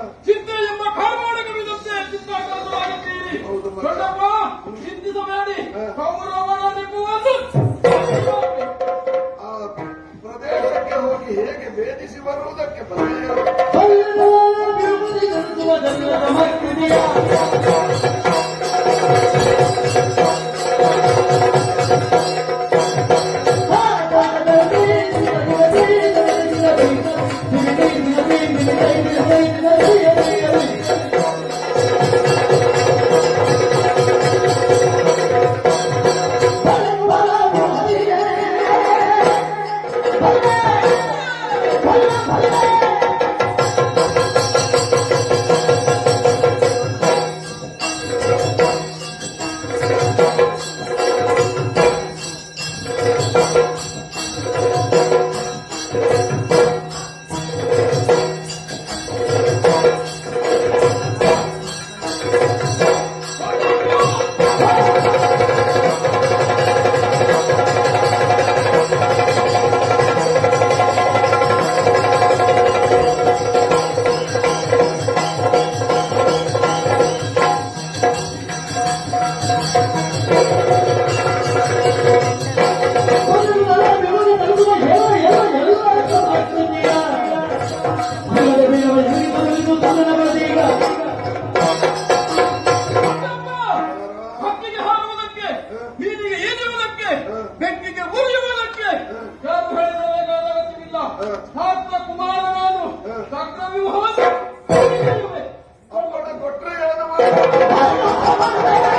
ಚಿಂತೆ ಎಂಬ ಕಾರ್ಮಾಡಕವಿದಂತೆ ಚಿತ್ತಾಕಾರರಾಗುತ್ತೀರಿ ಹೌದು ಮತ್ತೆ. ದೊಡ್ಡಪ್ಪ ಚಿಂತಿಸಬೇಡಿ ಹ. ಕೌರವನೆಂಬುವುದು ಆ ಪ್ರದೇಶಕ್ಕೆ ಹೋಗಿ ಹೇಗೆ ಭೇದಿಸಿ ಬರುವುದಕ್ಕೆ ಬಂದೆಯ ದೊಡ್ಡಪ್ಪ ಹಕ್ಕಿಗೆ ಹಾರುವುದಕ್ಕೆ ಮೀನಿಗೆ ಈಜುವುದಕ್ಕೆ ಬೆಕ್ಕಿಗೆ ಉರಿಯುವುದಕ್ಕೆ ಯಾರು ಹೇಳಿದಬೇಕಾದ ಅಗತ್ಯವಿಲ್ಲ ಶಾಸ್ತ್ರ ಕುಮಾರ ನಾನು ಚಕ್ರವ್ಯೂಹವನ್ನು ತಿಳಿದಿರುವೆ. ಅಪ್ಪಣ ಕೊಟ್ರೆ ಏನು ಮಾಡಿ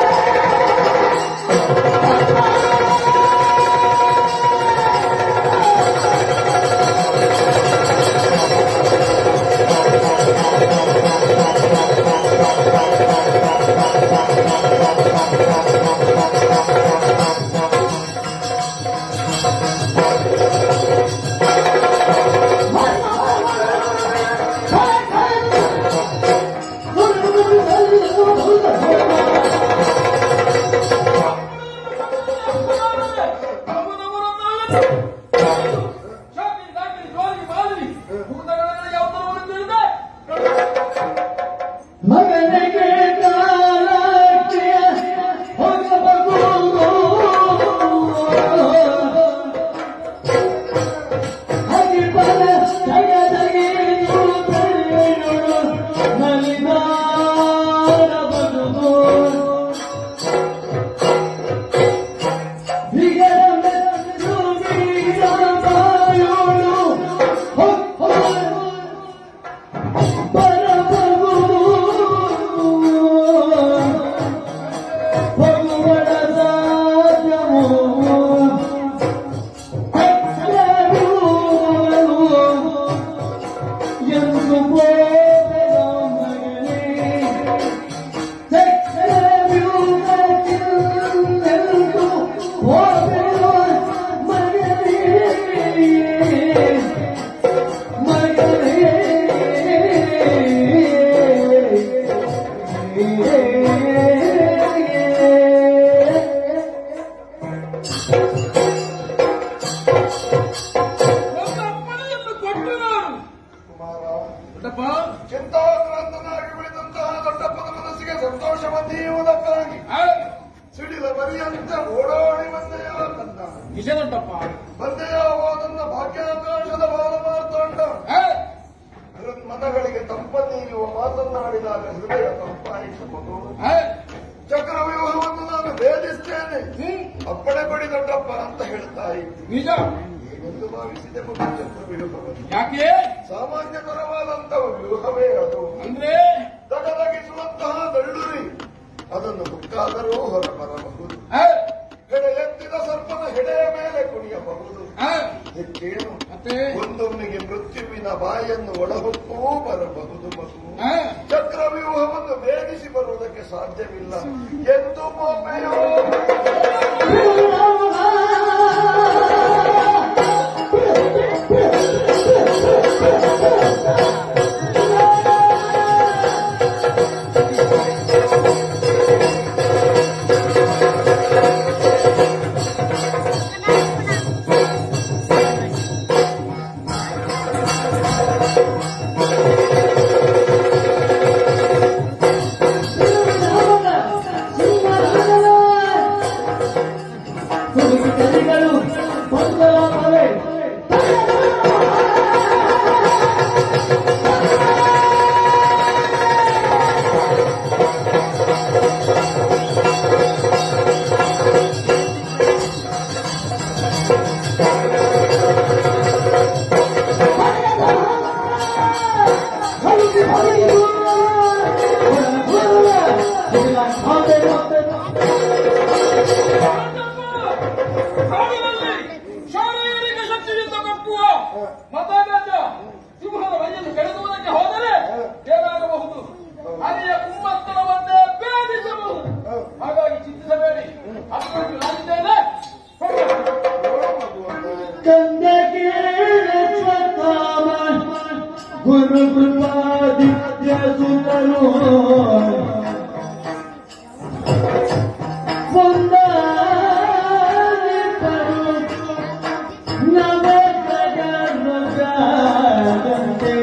ಶಾಪಿ, ದಾಟಿ, ಜೋಗಿ, ಬಾಲಿ, ಭೂತಗಣಗಳಿಗೆ ಅವತಾರವನ್ನು ತಿಳಿದೆ. ಮಗನಿಗೆ ಕಾಲಕ್ಕೆ ಹೋಗಬಹುದು ಹರಿಬಲ ಜಗದಗಿರು ಬೆಳೆಯುಳು ನಲಿದಾರ ಬದುಕು ಬಿಗರ ಮೆಚ್ಚು ಬೀಗ ಬಾಯೋಳು ಹೊ ಹೊ ಒಂದು ಅಪ್ಪಣೆಯನ್ನು ಕೊಟ್ಟು ನಾನು ಕುಮಾರ ದೊಡ್ಡಪ್ಪ ಚಿಂತಾಕ್ರಾಂತನಾಗಿ ಉಳಿದಂತಹ ದೊಡ್ಡಪ್ಪನ ಮನಸ್ಸಿಗೆ ಸಂತೋಷ ಬಂದಿಯುವುದಕ್ಕಾಗಿ ಆ, ಸಿಡಿಲ ಬರಿಯಂತೆ ಓಡಾಡಿ ಬಂದೆಯ ಕಂದ ನಿಜ ದೊಡ್ಡಪ್ಪ ಬಂದೆಯಾವ ನನ್ನ ಭಾಗ್ಯಾಕಾಶದ ಬಾಲ ಮಾರ್ತಾಂಡ ಆ, ಮನಗಳಿಗೆ ತಂಪನ್ನೀಯುವ ಮಾತನಾಡಿದಾಗ ಹೃದಯ ತಂಪಾಯಿಸಬಹುದು ಆ, ಚಕ್ರವ್ಯೂಹವನ್ನು ನಾನು ಭೇದಿಸ್ತೇನೆ ಹ್ಮ್, ಅಪ್ಪಣೆ ಕೊಡಿ ದೊಡ್ಡಪ್ಪ ಅಂತ ಹೇಳ್ತಾ ಇದ್ದೀನಿ ನಿಜ ಹೇಗೆಂದು ಭಾವಿಸಿದೆ ಮಗು ಚಕ್ರವ್ಯೂಹವನ್ನು ಯಾಕೆ ಸಾಮಾನ್ಯಕರವಾದಂತಹ ವ್ಯೂಹವೇ ಅದು ಅಂದ್ರೆ ತಗಲಗಿಸುವಂತಹ ದಳ್ಳುರಿ ಅದನ್ನು ಮುಕ್ಕಾದರೂ ಹೊರಬರಬಹುದು ಆ, ಹೆಡೆ ಎತ್ತಿದ ಸರ್ಪನ ಹೆಡೆಯ ಮೇಲೆ ಕುಣಿಯಬಹುದು ಆ, ಹೆಚ್ಚೇನು ಮತ್ತೆ ಒಂದೊಮ್ಮೆಗೆ ಮೃತ್ಯುವಿನ ಬಾಯನ್ನು ಒಳಹೊಕ್ಕೂ ಬರಬಹುದು ಮಗು ಆ, ಚಕ್ರವ್ಯೂಹವನ್ನು ಭೇದಿಸಿ ಬರುವುದಕ್ಕೆ ಸಾಧ್ಯವಿಲ್ಲ ಎಂದು ಒಮ್ಮೆಯೋ Thank ಕುಮ್ಮಸ್ತನವನ್ನೇ ಭೇದಿಸಬಹುದು ಹಾಗಾಗಿ ಚಿಂತಿಸಬೇಡಿ ಅಷ್ಟೊಂದು ನಾನಿದ್ದೇನೆ ನೋಡು ಮಗುವನ್ನ. ಗುರು ಕೃಪಾದಿತ್ಯ ಸುತರು ವಂದಿತರು ನವಜಗನುಜಾಗಂತೆ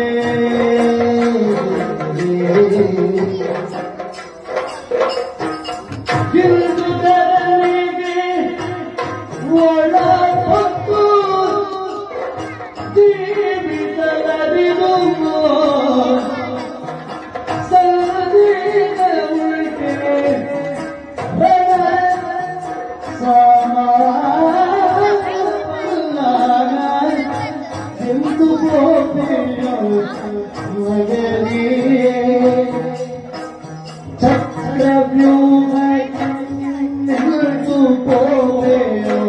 ಹಿಂದುಗಳಿಗೆ ಒಳ ಹೊತ್ತು ಜೀವಿತಲರಿದು ಸಲ್ಲದಿನ ಉಳಿಕೆ ಬಡ ಸಮಾನ ಎಂದು ಗೋಪೆಯೋ ಮಗನೇ ಚಕ್ರವ್ಯೂಹ ಎಂದು ಗೋಪೆಯೋ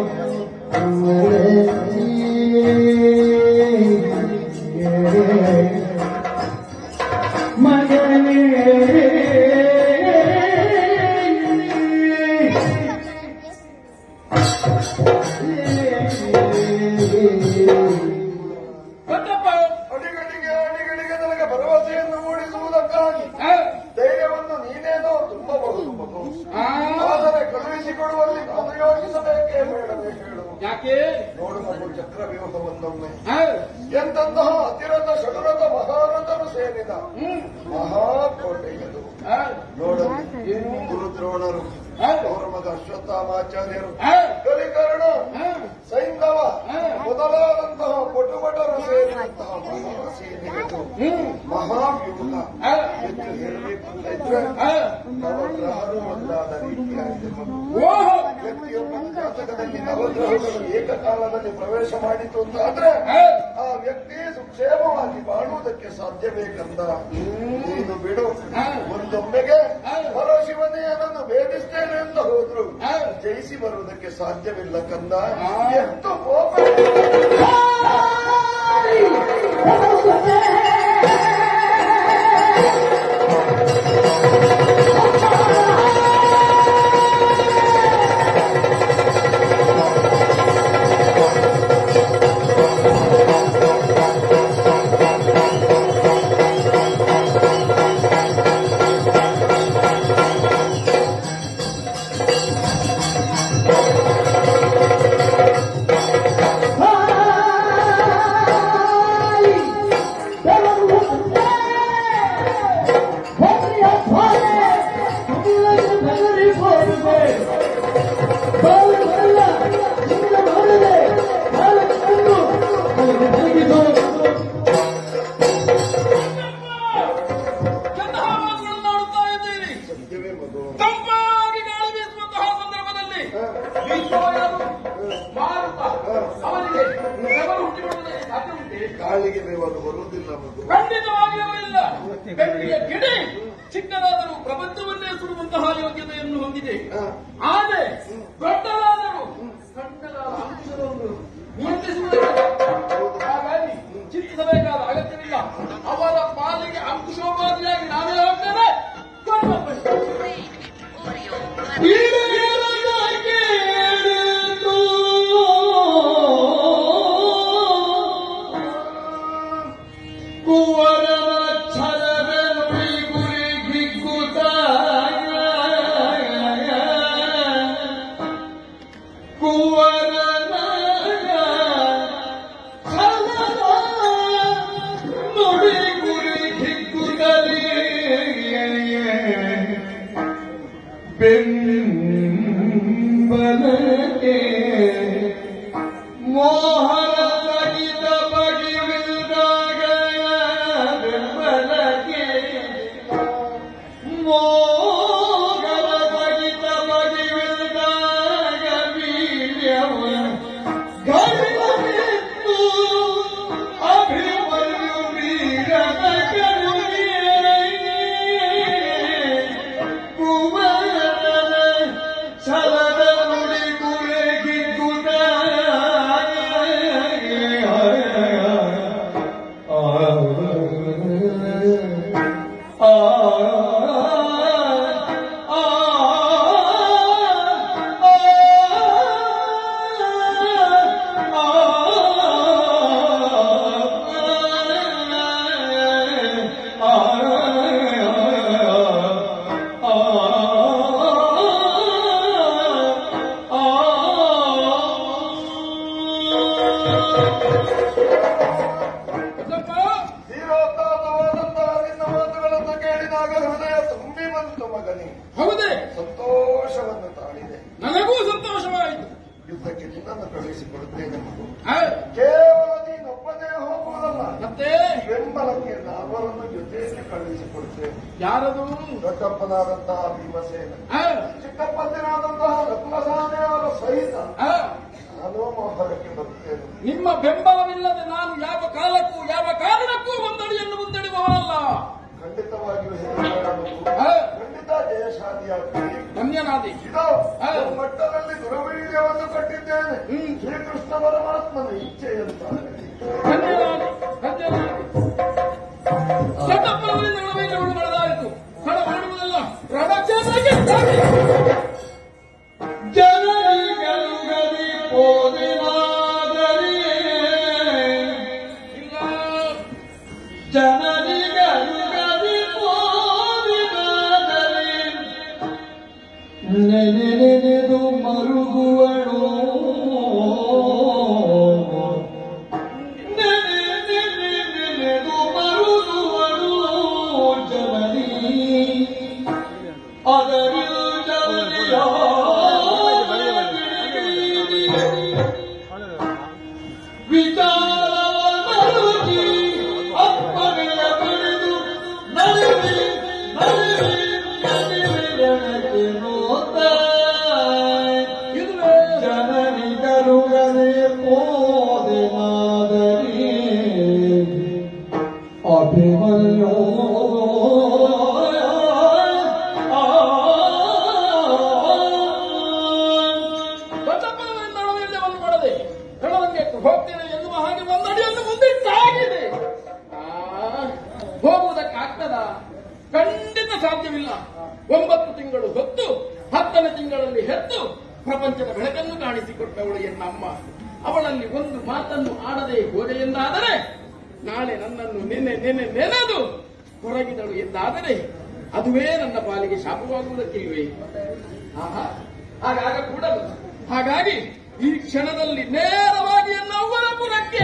ಗೊತ್ತಪ್ಪ ಅಡಿಗಡಿಗೆ ಅಡಿಗಡಿಗೆ ನನಗೆ ಭರವಸೆಯನ್ನು ಮೂಡಿಸುವುದಕ್ಕಾಗಿ ಆ, ಧೈರ್ಯವನ್ನು ನೀನೇನೋ ತುಂಬಬಹುದು ಮಗು ಆ, ಆದರೆ ಕಳುಹಿಸಿಕೊಡುವಲ್ಲಿ ನಾನು ಯೋಚಿಸಬೇಕೇ ಬೇಡವೇ ಹೇಳು ಯಾಕೆ ನೋಡು ಮಗು ಚಕ್ರವ್ಯೂಹವನ್ನೊಮ್ಮೆ ಆ, ಎಂತಹ ಅತಿರಥ ಷಡುರಥ ಮಹಾರಥರು ಸೇರಿದ ಹ್ಮ್, ಮಹಾಕೋಟೆಯದು ಆ, ನೋಡು ಗುರುದ್ರೋಣರು ಆ, ಅವರ ಮಗ ಅಶ್ವತ್ಥಾಮಾಚಾರ್ಯರು ಆ, ಕಲಿಕರ್ಣ ಆ, ಸೈಂಧವ ಆ. ಮೊದಲಾದಂತಹ ಪಟುಪಟರು ಸೇರಿದಂತಹ ಮಹಾಸೇನೆಯದು ಹ್ಮ್, ಮಹಾವ್ಯೂಹ ಆ, ಎಂದು ಹೇಳಬೇಕು ಅಂತ ಇದ್ರೆ ಆ, ನವಗ್ರಹರು ಒಂದಾದ ರೀತಿಯಾಗಿದೆ ಮಗು. ಓಹೋ ವ್ಯಕ್ತಿಯೊಬ್ಬನ ಜಾತಕದಲ್ಲಿ ನವಗ್ರಹಗಳು ಏಕಕಾಲದಲ್ಲಿ ಪ್ರವೇಶ ಮಾಡಿತು ಅಂತಾದ್ರೆ ಆ, ಆ ವ್ಯಕ್ತಿ ಸುಕ್ಷೇಮವಾಗಿ ಬಾಳುವುದಕ್ಕೆ ಸಾಧ್ಯವೇ ಕಂದ ನೀನು ಬಿಡು ಆ. ಒಂದೊಮ್ಮೆಗೆ ಆ. ಪರಶಿವನೇ ನನ್ನನ್ನು ಭೇದಿಸ್ತೇನೆ ಅಂತ ಹೋದ್ರು ಆ. ಜಯಿಸಿ ಬರುವುದಕ್ಕೆ ಸಾಧ್ಯವಿಲ್ಲ ಕಂದ ಆ. ಎಷ್ಟು ಕೋಪ ಎಂತಹ ಮಾತುಗಳನ್ನು ಆಡುತ್ತಾ ಇದ್ದೀರಿ ಸತ್ಯವೇ ಮಗು ತಂಪಾಗಿ ಗಾಳಿ ಬೀಸುವಂತಹ ಸಂದರ್ಭದಲ್ಲಿ ವಿಶ್ವವಯರು, ಮಾರುತ ಅವನಿಗೆ ಬೆವರು ಹುಟ್ಟಿಕೊಳ್ಳುವುದಕ್ಕೆ ಸಾಧ್ಯ ಉಂಟೆ ಕಾಳಿಗೆ ಬೇವರು ಬರುವುದಿಲ್ಲ ಮಗು ಖಂಡಿತವಾಗಿಯೂ ಇಲ್ಲ ಬೆಳ್ಳಿಯ ಗಿಡಿ ಚಿಕ್ಕದಾದರೂ ಪ್ರಪಂಚವನ್ನೇ ಸುಡುವಂತಹ ಯೋಗ್ಯತೆಯನ್ನು ಹೊಂದಿದೆ ಹ. ಆದರೆ ದೊಡ್ಡದಾದರೂ ಸಣ್ಣದಾದ ಅಂಶವನ್ನು ನಿಯಂತ್ರಿಸುವುದಕ್ಕೆ ಹಾಗಾಗಿ ಚಿಂತಿಸಬೇಕಾದ ಅಗತ್ಯವಿಲ್ಲ ಅವರ ಪಾಲಿಗೆ ಅಂಕುಶೋಪಾದಿಯಾಗಿ ನಾವೇ ಹೋಗ್ತೇವೆ ಬೆಂಬಲಕ್ಕೆ ಮೋಹನ ಸಹಿತ ಬಗೆವಿಲ್ದಾಗ ಬೆಂಬಲಕ್ಕೆ ಮೋಹನ ಸಹಿತ ಬಗೆವಿಲ್ದಾಗ ವೀರ್ಯವ ಗರಿವನಿತ್ತು ಅಭಿಮನ್ಯು ವೀರನ ಕರುಣೆ ಕುಮಾರನ ಛಲದ ನುಡಿ ಗುರೆಗಿದ್ದುದ ಆ ತುಂಬಿ ಬಂತು ಮಗನೇ ಹೌದೇ ಸಂತೋಷವನ್ನು ತಾಳಿದೆ ನನಗೂ ಸಂತೋಷವಾಯಿತು ಯುದ್ಧಕ್ಕೆ ನಿನ್ನನ್ನು ಕಳುಹಿಸಿಕೊಡುತ್ತೇನೆ ಮಗು ಆ, ಕೇವಲ ನೀನೊಬ್ಬನೇ ಹೋಗುವುದಲ್ಲ ಮತ್ತೆ ಬೆಂಬಲಕ್ಕೆ ನಾಲ್ವರನ್ನು ಜೊತೆಯಲ್ಲಿ ಕಳುಹಿಸಿಕೊಡುತ್ತೇನೆ ಯಾರದು ದೊಡ್ಡಪ್ಪನಾದಂತಹ ಭೀಮಸೇನ ಆ, ಚಿಕ್ಕಪ್ಪನಾದಂತಹ ರತ್ನಸಾನೆಯವರ ಸಹಿತ ಆ, ನಾನು ಮೋಹರಕ್ಕೆ ಬರುತ್ತೇನೆ ನಿಮ್ಮ ಬೆಂಬಲವಿಲ್ಲದೆ ನಾನು ಯಾವ ಕಾಲಕ್ಕೂ ಯಾವ ಕಾರಣಕ್ಕೂ ಒಂದಡಿಯನ್ನು ಮುಂದಡಿಯುವವರಲ್ಲ ಖಂಡಿತವಾಗಿಯೂ ಹೆದರಬೇಡ ಆ, ಖಂಡಿತ ಜಯಶಾಲಿಯಾಗ್ತೀನಿ ಧನ್ಯನಾದಿ ಇದು ಒಂದು ಮಟ್ಟದಲ್ಲಿ ದುರವೀರ್ಯವನ್ನು ಕಟ್ಟಿದ್ದೇನೆ ಹ್ಮ್. ಶ್ರೀಕೃಷ್ಣ ಪರಮಾತ್ಮನ ಇಚ್ಛೆಯಂತಾಗಲಿ ಧನ್ಯನಾದಿ ಧನ್ಯನಾದಿ ದೊಡ್ಡಪ್ಪನವರಿಂದ ಒಳವೈದ್ಯಗಳು ನಡೆದಾಯಿತು ಹಣ ಮಾಡುವುದಲ್ಲ ರಣಕ್ಷೇತ್ರಕ್ಕೆ ಸಾಗಿ. ಜನರಿಗಲುಗಲಿ ಪೋದಿನಾದರಿ ಇಲ್ಲ ಜನರಿಗಲುಗಲಿ ಪೋದಿನಾದರಿ ನೆನೆನೆನೆದು ಮರುಗುವಳು ನೆನೆನೆನೆದು ಮರುಗುವಳು ಜನರಿ ಅದರಿಯು ಜನರಿಯ ವಿಚಾರವನರುಚಿ ಅಪ್ಪನೆಯ ಬಿಡಿದು ನಲಿವಿ ನಲಿವಿ ನಲಿವಿರಣಕ್ಕೆ ನೋತ ಇದುವೇ ಜನನಿಗರುಗನೆ ಪೋದೆ ಮಾದರಿ ಅಭಿಮನ್ಯೋ ದೊಡ್ಡಪ್ಪನವರಿಂದ ಒಳವೈದ್ಯವನ್ನು ಮಾಡದೆ ರಣರಂಗಕ್ಕೆ ಹೋಗ್ತೇನೆ ಎನ್ನುವ ಹಾಗೆ ಒಂದಡಿಯನ್ನು ಮುಂದಿಟ್ಟಾಗಿದೆ ಆ, ಹೋಗುವುದಕ್ಕೆ ಆಗ್ತದ ಖಂಡಿತ ಸಾಧ್ಯವಿಲ್ಲ ಒಂಬತ್ತು ತಿಂಗಳು ಹೊತ್ತು ಹತ್ತನೇ ತಿಂಗಳಲ್ಲಿ ಹೆತ್ತು ಪ್ರಪಂಚದ ಬೆಳಕನ್ನು ಕಾಣಿಸಿಕೊಟ್ಟವಳು ಎನ್ನಮ್ಮ ಅವಳಲ್ಲಿ ಒಂದು ಮಾತನ್ನು ಆಡದೆ ಹೋದೆ ಎಂದಾದರೆ ನಾಳೆ ನನ್ನನ್ನು ನೆನೆ ನೆನೆ ನೆನೆದು ಹೊರಗಿದಳು ಎಂದಾದರೆ ಅದುವೇ ನನ್ನ ಪಾಲಿಗೆ ಶಾಪವಾಗುವುದಕ್ಕಿಲ್ವೇ ಆಹಾ ಹಾಗಾಗ ಕೂಡದು ಹಾಗಾಗಿ ಈ ಕ್ಷಣದಲ್ಲಿ ನೇರವಾಗಿ ಎನ್ನ ಅವ್ವನ ಪುರಕ್ಕೆ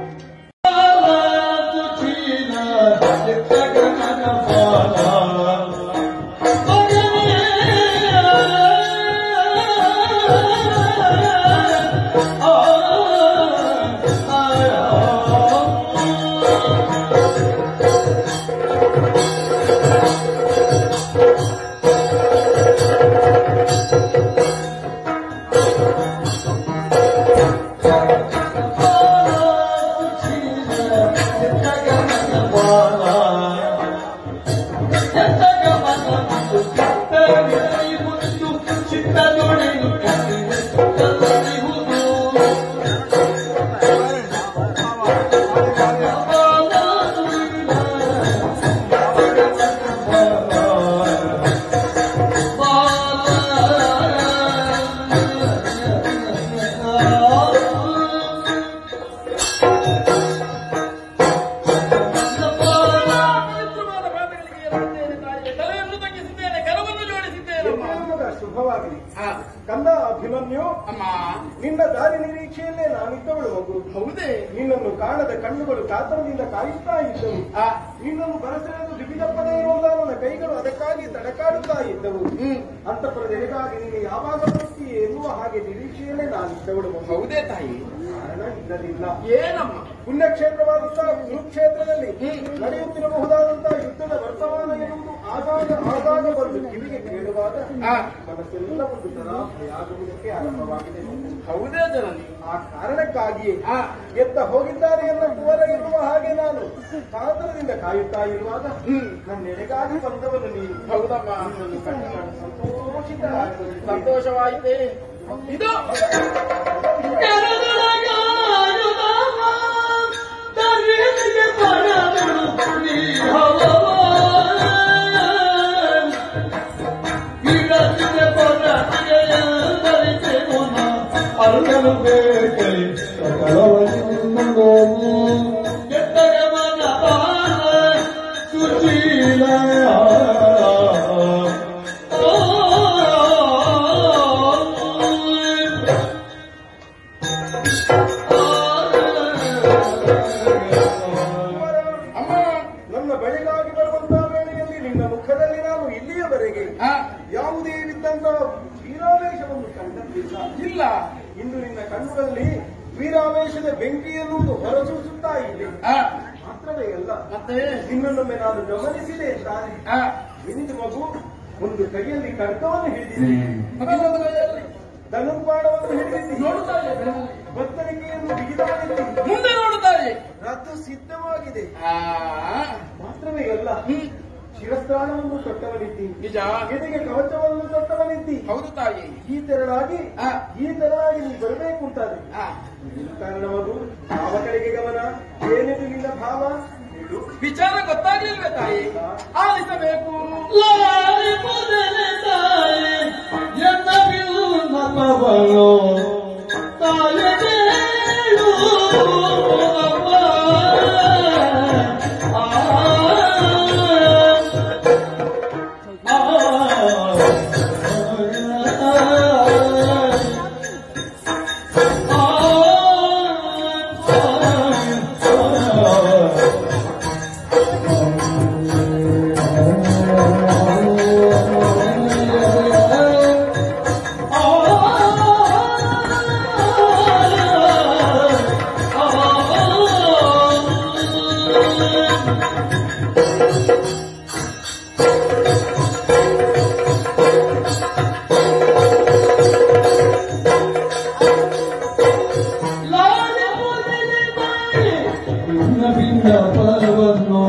ಪವಿತ್ರವಾದ ಪಾದಗಳಿಗೆ ಎಸೆದಿದ್ದೇನೆ ತಾಯಿಗೆ ತಲೆಯನ್ನು ತಗ್ಗಿಸಿದ್ದೇನೆ ಕರವನ್ನು ಜೋಡಿಸಿದ್ದೇನೆ ಅಮ್ಮ. ಮಗ ಶುಭವಾಗಲಿ ಆ, ಕಂದ ಅಭಿಮನ್ಯು ಅಮ್ಮ ನಿನ್ನ ದಾರಿ ನಿರೀಕ್ಷೆಯಲ್ಲೇ ನಾನಿದ್ದವಳು ಮಗು ಹೌದೇ ನಿನ್ನನ್ನು ಕಾಣದ ಕಣ್ಣುಗಳು ಕಾತರದಿಂದ ಕಾಯುತ್ತಾ ಇದ್ದವು ಆ, ನಿನ್ನನ್ನು ಬರಸೆಳೆದು ದಿಗಿದಪ್ಪನೇ ಇರುವುದ ನನ್ನ ಕೈಗಳು ಅದಕ್ಕಾಗಿ ತಡಕಾಡುತ್ತಾ ಇದ್ದವು ಹ್ಮ್ ಅಂತಪರದೆಡೆಗಾಗಿ ನೀನು ಯಾವಾಗ ಬರ್ತೀಯ ಎನ್ನುವ ಹಾಗೆ ನಿರೀಕ್ಷೆಯಲ್ಲೇ ನಾನಿದ್ದವಳು ಮಗು ಹೌದೇ ತಾಯಿ ಕಾರಣ ಇಲ್ಲದಿಲ್ಲ ಏನಮ್ಮ ಪುಣ್ಯಕ್ಷೇತ್ರವಾದಂತಹ ಕುರುಕ್ಷೇತ್ರದಲ್ಲಿ ಹ್ಮ್. ನಡೆಯುತ್ತಿರಬಹುದಾದಂತಹ ಯುದ್ಧದ ವರ್ತಮಾನ ಎನ್ನುವುದು ಆಗಾಗ ಆಗಾಗ ಬಂದು ಕಿವಿಗೆ ಕೇಳುವಾಗ ಆ, ಮನಸ್ಸೆಲ್ಲ ಒಂದು ತರಾಸೆಯಾಗುವುದಕ್ಕೆ ಆರಂಭವಾಗಿದೆ ಮಗು. ಹೌದೇ ಜನನಿ ಆ ಕಾರಣಕ್ಕಾಗಿಯೇ ಆ, ಎತ್ತ ಹೋಗಿದ್ದಾರೆ ಎನ್ನ ಕುವರ ಎನ್ನುವ ಹಾಗೆ ನಾನು ಕಾತರದಿಂದ ಕಾಯುತ್ತಾ ಇರುವಾಗ ಹ್ಮ್ ನನ್ನೆಡೆಗಾಗಿ ಬಂದವನು ನೀನು ಹೌದಮ್ಮ ನಿನ್ನನ್ನು ಕಂಡು ನಾನು ಸಂತೋಷಿತ ಸಂತೋಷವಾಯಿತೆ ಇದು ಅರುಣನು ಬೇಕೆ ಸಕಲವನ್ನು ಎತ್ತಗಮನ ಬಾಲ ಸುಶೀಲ ಅಮ್ಮ ನನ್ನ ಬಳಿಗಾಗಿ ಬರುವಂತಹ ವೇಳೆಯಲ್ಲಿ ನಿನ್ನ ಮುಖದಲ್ಲಿ ಆದರೆ ನಾನು ಇಲ್ಲಿಯವರೆಗೆ ಆ, ಯಾವುದೇ ರೀತಿಯಂತಹ ವೀರಾವೇಶವನ್ನು ಕಂಡಂತಿಲ್ಲ ಇಲ್ಲ ಇಂದು ನಿನ್ನ ಕಣ್ಣುಗಳಲ್ಲಿ ವೀರಾವೇಶದ ಬೆಂಕಿ ಎನ್ನುವುದು ಹೊರಸೂಸುತ್ತಾ ಇದೆ ಆ, ಮಾತ್ರವೇ ಅಲ್ಲ ಮತ್ತೆ ಇನ್ನೊಮ್ಮೆ ನಾನು ಗಮನಿಸಿದೆ ತಾನೆ ಆ, ನಿಂದು ಮಗು ಒಂದು ಕೈಯಲ್ಲಿ ಖಡ್ಗವನ್ನು ಹಿಡಿದಿದೆ ಮಗನೊಂದು ಕೈಯಲ್ಲಿ ಧನುರ್ಬಾಣವನ್ನು ಹಿಡಿದಿದೆ ನೋಡುತ್ತಾಳೆ ಬತ್ತಳಿಕೆಯನ್ನು ಬಿಗಿದಾಡಿದೆ ಮುಂದೆ ನೋಡುತ್ತಾಳೆ ರಥ ಸಿದ್ಧವಾಗಿದೆ ಆ, ಮಾತ್ರವೇ ಅಲ್ಲ ಹ್ಮ್, ಶಿರಸ್ತ್ರಾಣವನ್ನು ತೊಟ್ಟವನಿದ್ದಿ ನಿಜ ಎದೆಗೆ ಕವಚವನ್ನು ತೊಟ್ಟವನಿದ್ದಿ ಹೌದು ತಾಯಿ ಈ ತೆರಳಾಗಿ ಆ. ಈ ತೆರಳಾಗಿ ನೀ ಬರಬೇಕು ಅಂತಾನೆ ಆ, ಕಾರಣ ಮಗು ಯಾವ ಕಡೆಗೆ ಗಮನ ಏನಿದು ನಿನ್ನ ಭಾವ ಹೇಳು. ವಿಚಾರ ಗೊತ್ತಾಗಿಲ್ವೇ ತಾಯಿ ಆಲಿಸಬೇಕು ಲಾರಿ ಮೊದಲೇ ತಾಯಿ ಎನ್ನವಿಲ್ಲ ಮತವಳು ತಾಯದೇಳು ಅಮ್ಮ. ಆ, ಆ, ಆ, ಆ, ಆ. ಭಿನ್ನ ಫಲವನ್ನು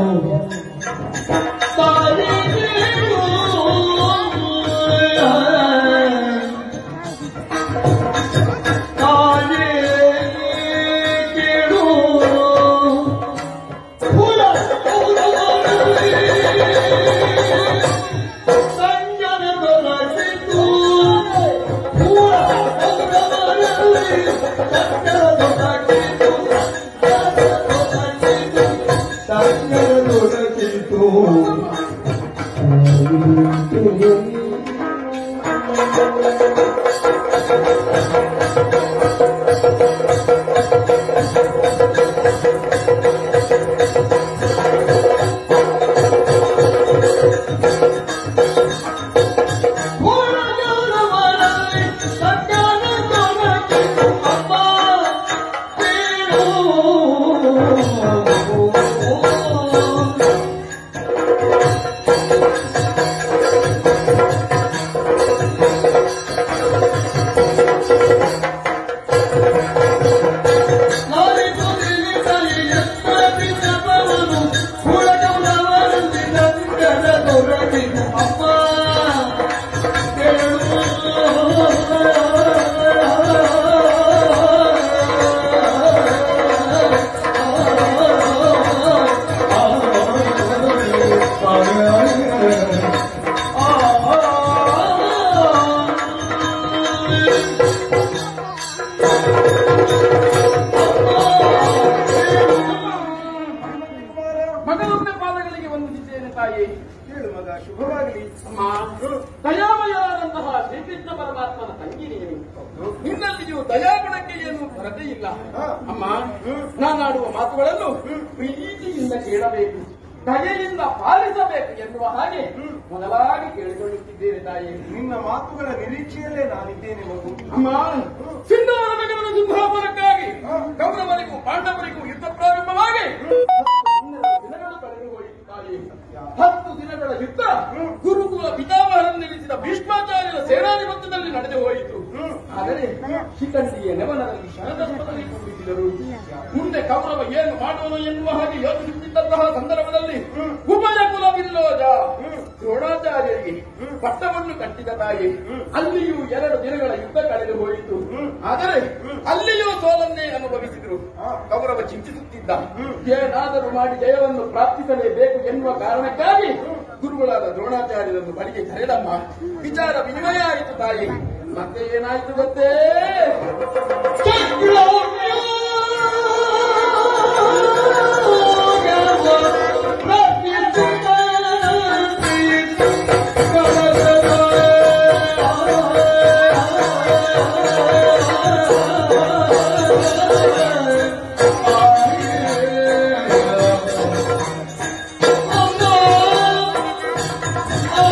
ಮಗನೊಮ್ಮೆ ಪಾದಗಳಿಗೆ ವಂದಿಸಿದ್ದೇನೆ ತಾಯಿ ಹೇಳು ಮಗ ಶುಭವಾಗಲಿ ಅಮ್ಮ ದಯಾಮಯವಾದಂತಹ ಶ್ರೀಕೃಷ್ಣ ಪರಮಾತ್ಮನ ತಂಗಿ ನೀನು ನಿನ್ನಲ್ಲಿಯೂ ದಯಾಗುಣಕ್ಕೆ ಏನು ಕೊರತೆ ಇಲ್ಲ ಅಮ್ಮ ನಾನಾಡುವ ಮಾತುಗಳನ್ನು ಪ್ರೀತಿಯಿಂದ ಕೇಳಬೇಕು ದಯೆಯಿಂದ ಪಾಲಿಸಬೇಕು ಎನ್ನುವ ಹಾಗೆ ಮೊದಲಾಗಿ ಕೇಳಿಕೊಳ್ಳುತ್ತಿದ್ದೇನೆ ತಾಯಿ ನಿನ್ನ ಮಾತುಗಳ ನಿರೀಕ್ಷೆಯಲ್ಲೇ ನಾನಿದ್ದೇನೆ ಮಗು ಅಮ್ಮ ಸಿಂಧವರ ನಗರದ ಸಿಂಹಾಸನಕ್ಕಾಗಿ ಕೌರವರಿಗೂ ಪಾಂಡವರಿಗೂ ಯುದ್ಧ ಪ್ರಾರಂಭವಾಗಿ ದಿನಗಳು ಕಳೆದು ಹೋಯಿತು ತಾಯಿ ಹತ್ತು ದಿನಗಳ ಯುದ್ಧ ಗುರುಕುಲ ಪಿತಾಮಹರನ್ನು ನಿಲ್ಲಿಸಿದ ಭೀಷ್ಮಾಚಾರ್ಯರ ಸೇನಾಧಿಪತ್ಯದಲ್ಲಿ ನಡೆದು ಹೋಯಿತು ಆದರೆ ಶಿಖಂಡಿಯ ನೆವನದಲ್ಲಿ ಶರದರ್ಪದಲ್ಲಿ ಕೂಡಿಸಿದರು ಮುಂದೆ ಕೌರವ ಏನು ಮಾಡುವನು ಎನ್ನುವ ಹಾಗೆ ಯೋಚಿಸುತ್ತಿದ್ದಂತಹ ಸಂದರ್ಭದಲ್ಲಿ ಉಭಯ ಕುಲ ವಿಲ್ಲೋಜ ದ್ರೋಣಾಚಾರ್ಯರಿಗೆ ಪಟ್ಟವನ್ನು ಕಟ್ಟಿದ ತಾಯಿ ಅಲ್ಲಿಯೂ ಎರಡು ದಿನಗಳ ಯುದ್ಧ ಕಳೆದು ಹೋಯಿತು ಆದರೆ ಅಲ್ಲಿಯೂ ಸೋಲನ್ನೇ ಅನುಭವಿಸಿದರು ಕೌರವ ಚಿಂತಿಸುತ್ತಿದ್ದ ಏನಾದರೂ ಮಾಡಿ ಜಯವನ್ನು ಪ್ರಾಪ್ತಿಸಲೇಬೇಕು ಎನ್ನುವ ಕಾರಣಕ್ಕಾಗಿ ಗುರುಗಳಾದ ದ್ರೋಣಾಚಾರ್ಯರನ್ನು ಬಳಿಗೆ ಕರೆದಮ್ಮ ವಿಚಾರ ವಿನಿಮಯ ಆಯಿತು ತಾಯಿ ಮತ್ತೆ ಏನಾಯ್ತು ಗೊತ್ತೇ Oh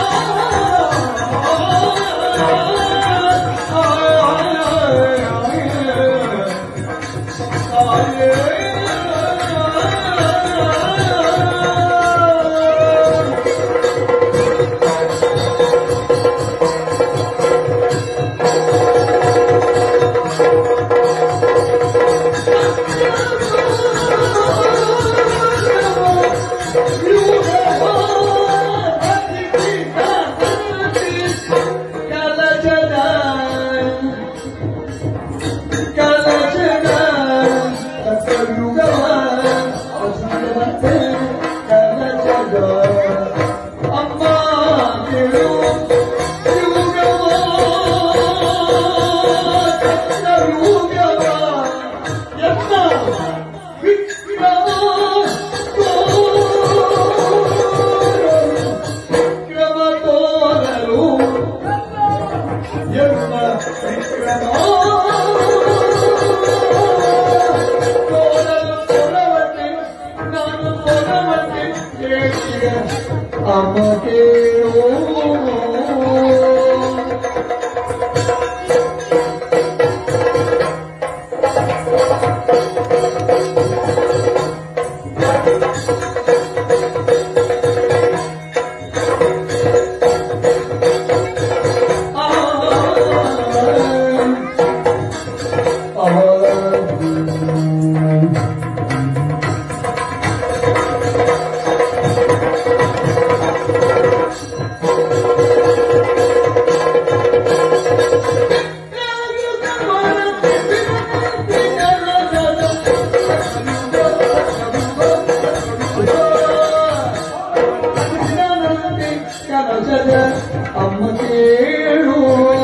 ಅಮಕೇಳೋ ಅಮ್ಮ ಕೇಳು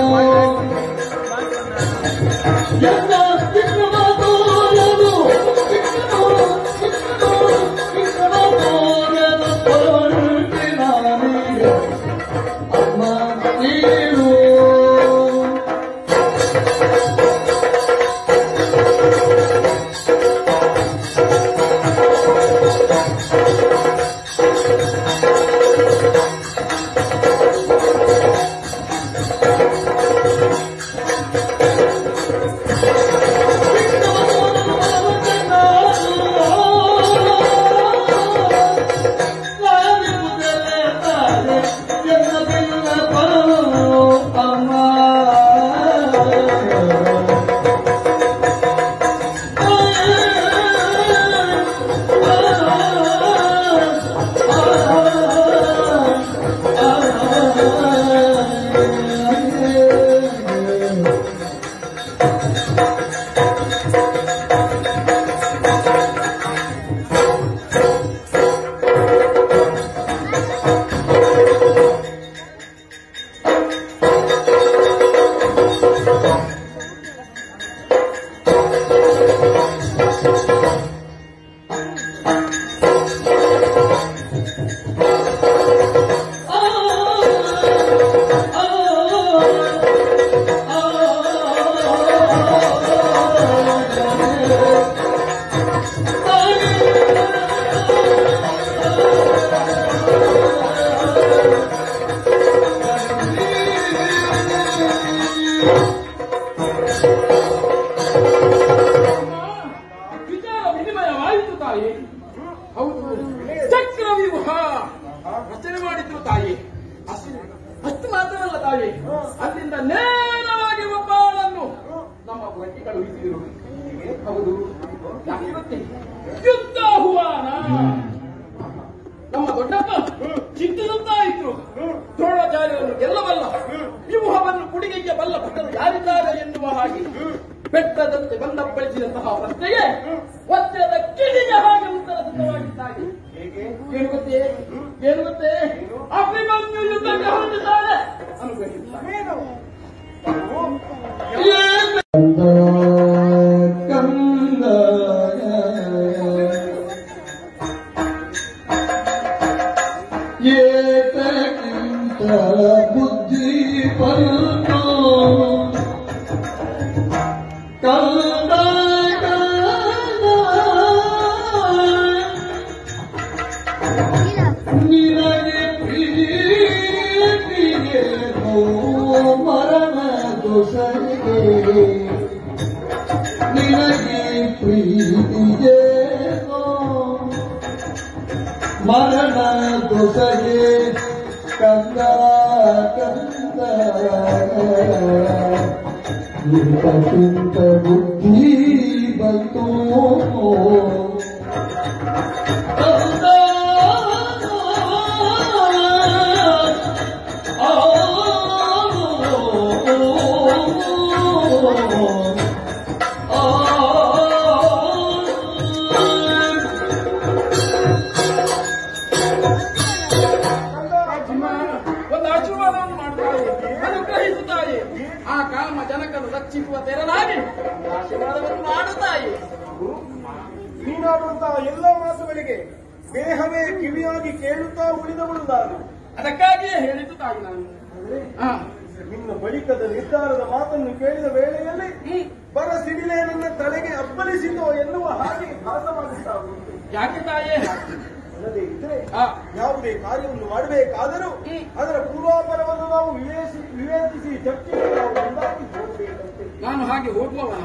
ಎಲ್ಲ ವಿಕ್ರಮತೋರನು, ವಿಕ್ರಮ, ವಿಕ್ರಮ, ವಿಕ್ರಮತೋರನು ಹೊರಟೆ ನಾನೀಗ. ಅಮ್ಮ ಕೇಳು ವಿಚಾರ ವಿನಿಮಯವಾಯಿತು ತಾಯಿ ಹೌದು ಚಕ್ರವ್ಯೂಹ ರಚನೆ ಮಾಡಿದ್ರು ತಾಯಿ ಅಷ್ಟು ಅಷ್ಟು ಮಾತ್ರವಲ್ಲ ತಾಯಿ ಅಲ್ಲಿಂದ ನೇರವಾಗಿ ಒಬ್ಬಳನ್ನು ನಮ್ಮ ಬಟ್ಟಿ ಕಳುಹಿಸಿದರು ಹೌದು ಯಾಕೆ ಗೊತ್ತೇ ಯುದ್ಧ ಆಹ್ವಾನ ನಮ್ಮ ದೊಡ್ಡಪ್ಪ ಚಿಂತಿಸುತ್ತಾ ಇದ್ರು ದ್ರೋಣಾಚಾರ್ಯರನ್ನು ಗೆಲ್ಲಬಲ್ಲ ವ್ಯೂಹವನ್ನು ಕುಡಿಗೆಗೆ ಬಲ್ಲ ಭಟರು ಯಾರಿದ್ದಾರೆ ಎನ್ನುವ ಹಾಗೆ ಬೆಟ್ಟದಂತೆ ಬಂದ ಬೆಳೆಸಿದಂತಹ ಪ್ರಶ್ನೆಗೆ ವಜ್ರದ ಕಿಡಿಗೆ ಹಾಗೆ ಉತ್ತರ ಸಿದ್ಧವಾಗಿದ್ದಾಗಿ ಏನು ಗೊತ್ತೇ ಏನು ಗೊತ್ತೇ ಅಭಿಮನ್ಯು ಯುದ್ಧಕ್ಕೆ ಹೊರಟಿದ್ದಾರೆ ಅನುಗ್ರಹಿಸುತ್ತಾರೆ ಕಂದ ಏತಕ್ಕಿಂತ ಬುದ್ಧಿ ಪರ್ಣೋ ಕಂದ ನಿನಗೆ ಪ್ರೀತಿಗೆ ಮರಣ ದೋಷಗೆ ನಿನಗೆ ಪ್ರೀತಿಗೆ ಮರಣ ದೊಸಗೆ ಕಂದ ಕಂದ ಇದಕ್ಕಿಂತ ಬುದ್ಧಿ ಬಂತು ಕಂದ ಒಂದು ಆಶೀರ್ವಾದವನ್ನು ಮಾಡುತ್ತಾಯಿ ಅನುಗ್ರಹಿಸುತ್ತಾಯಿ ಆ ಕಾಮ ಜನಕನ್ನು ರಕ್ಷಿಸುವ ತೆರನಾಗಿ ಆಶೀರ್ವಾದವನ್ನು ಮಾಡುತ್ತಾಯಿ ನೀನಾಡುವಂತಹ ಎಲ್ಲ ಮಾತುಗಳಿಗೆ ದೇಹವೇ ಕಿವಿಯಾಗಿ ಕೇಳುತ್ತಾ ಉಳಿದವಳು ನಾನು ಅದಕ್ಕಾಗಿಯೇ ಹೇಳಿದ್ದು ತಾಯಿ ನಾನು ಅಂದ್ರೆ ಹಾ ನಿನ್ನ ಬಳಿಕದ ನಿರ್ಧಾರದ ಮಾತನ್ನು ಕೇಳಿದ ವೇಳೆಯಲ್ಲಿ ಬರ ಸಿಡಿಲೆ ನನ್ನ ತಲೆಗೆ ಅಪ್ಪಳಿಸಿತೋ ಎನ್ನುವ ಹಾಗೆ ಭಾಸವಾಗುತ್ತಾ ಉಂಟು ಯಾಕೆ ತಾಯೇ ಅಲ್ಲದೆ ಇದ್ರೆ ಆ ಯಾವುದೇ ಕಾರ್ಯವನ್ನು ಮಾಡಬೇಕಾದರೂ ಅದರ ಪೂರ್ವಾಪರವನ್ನು ನಾವು ವಿವೇಚಿ ವಿವೇಚಿಸಿ ಚರ್ಚಿಸಿ ನಾವು ಮುಂದಾಗಿ ಹೋಗಬೇಕಂತೆ ನಾನು ಹಾಗೆ ಹೋಗುವವನ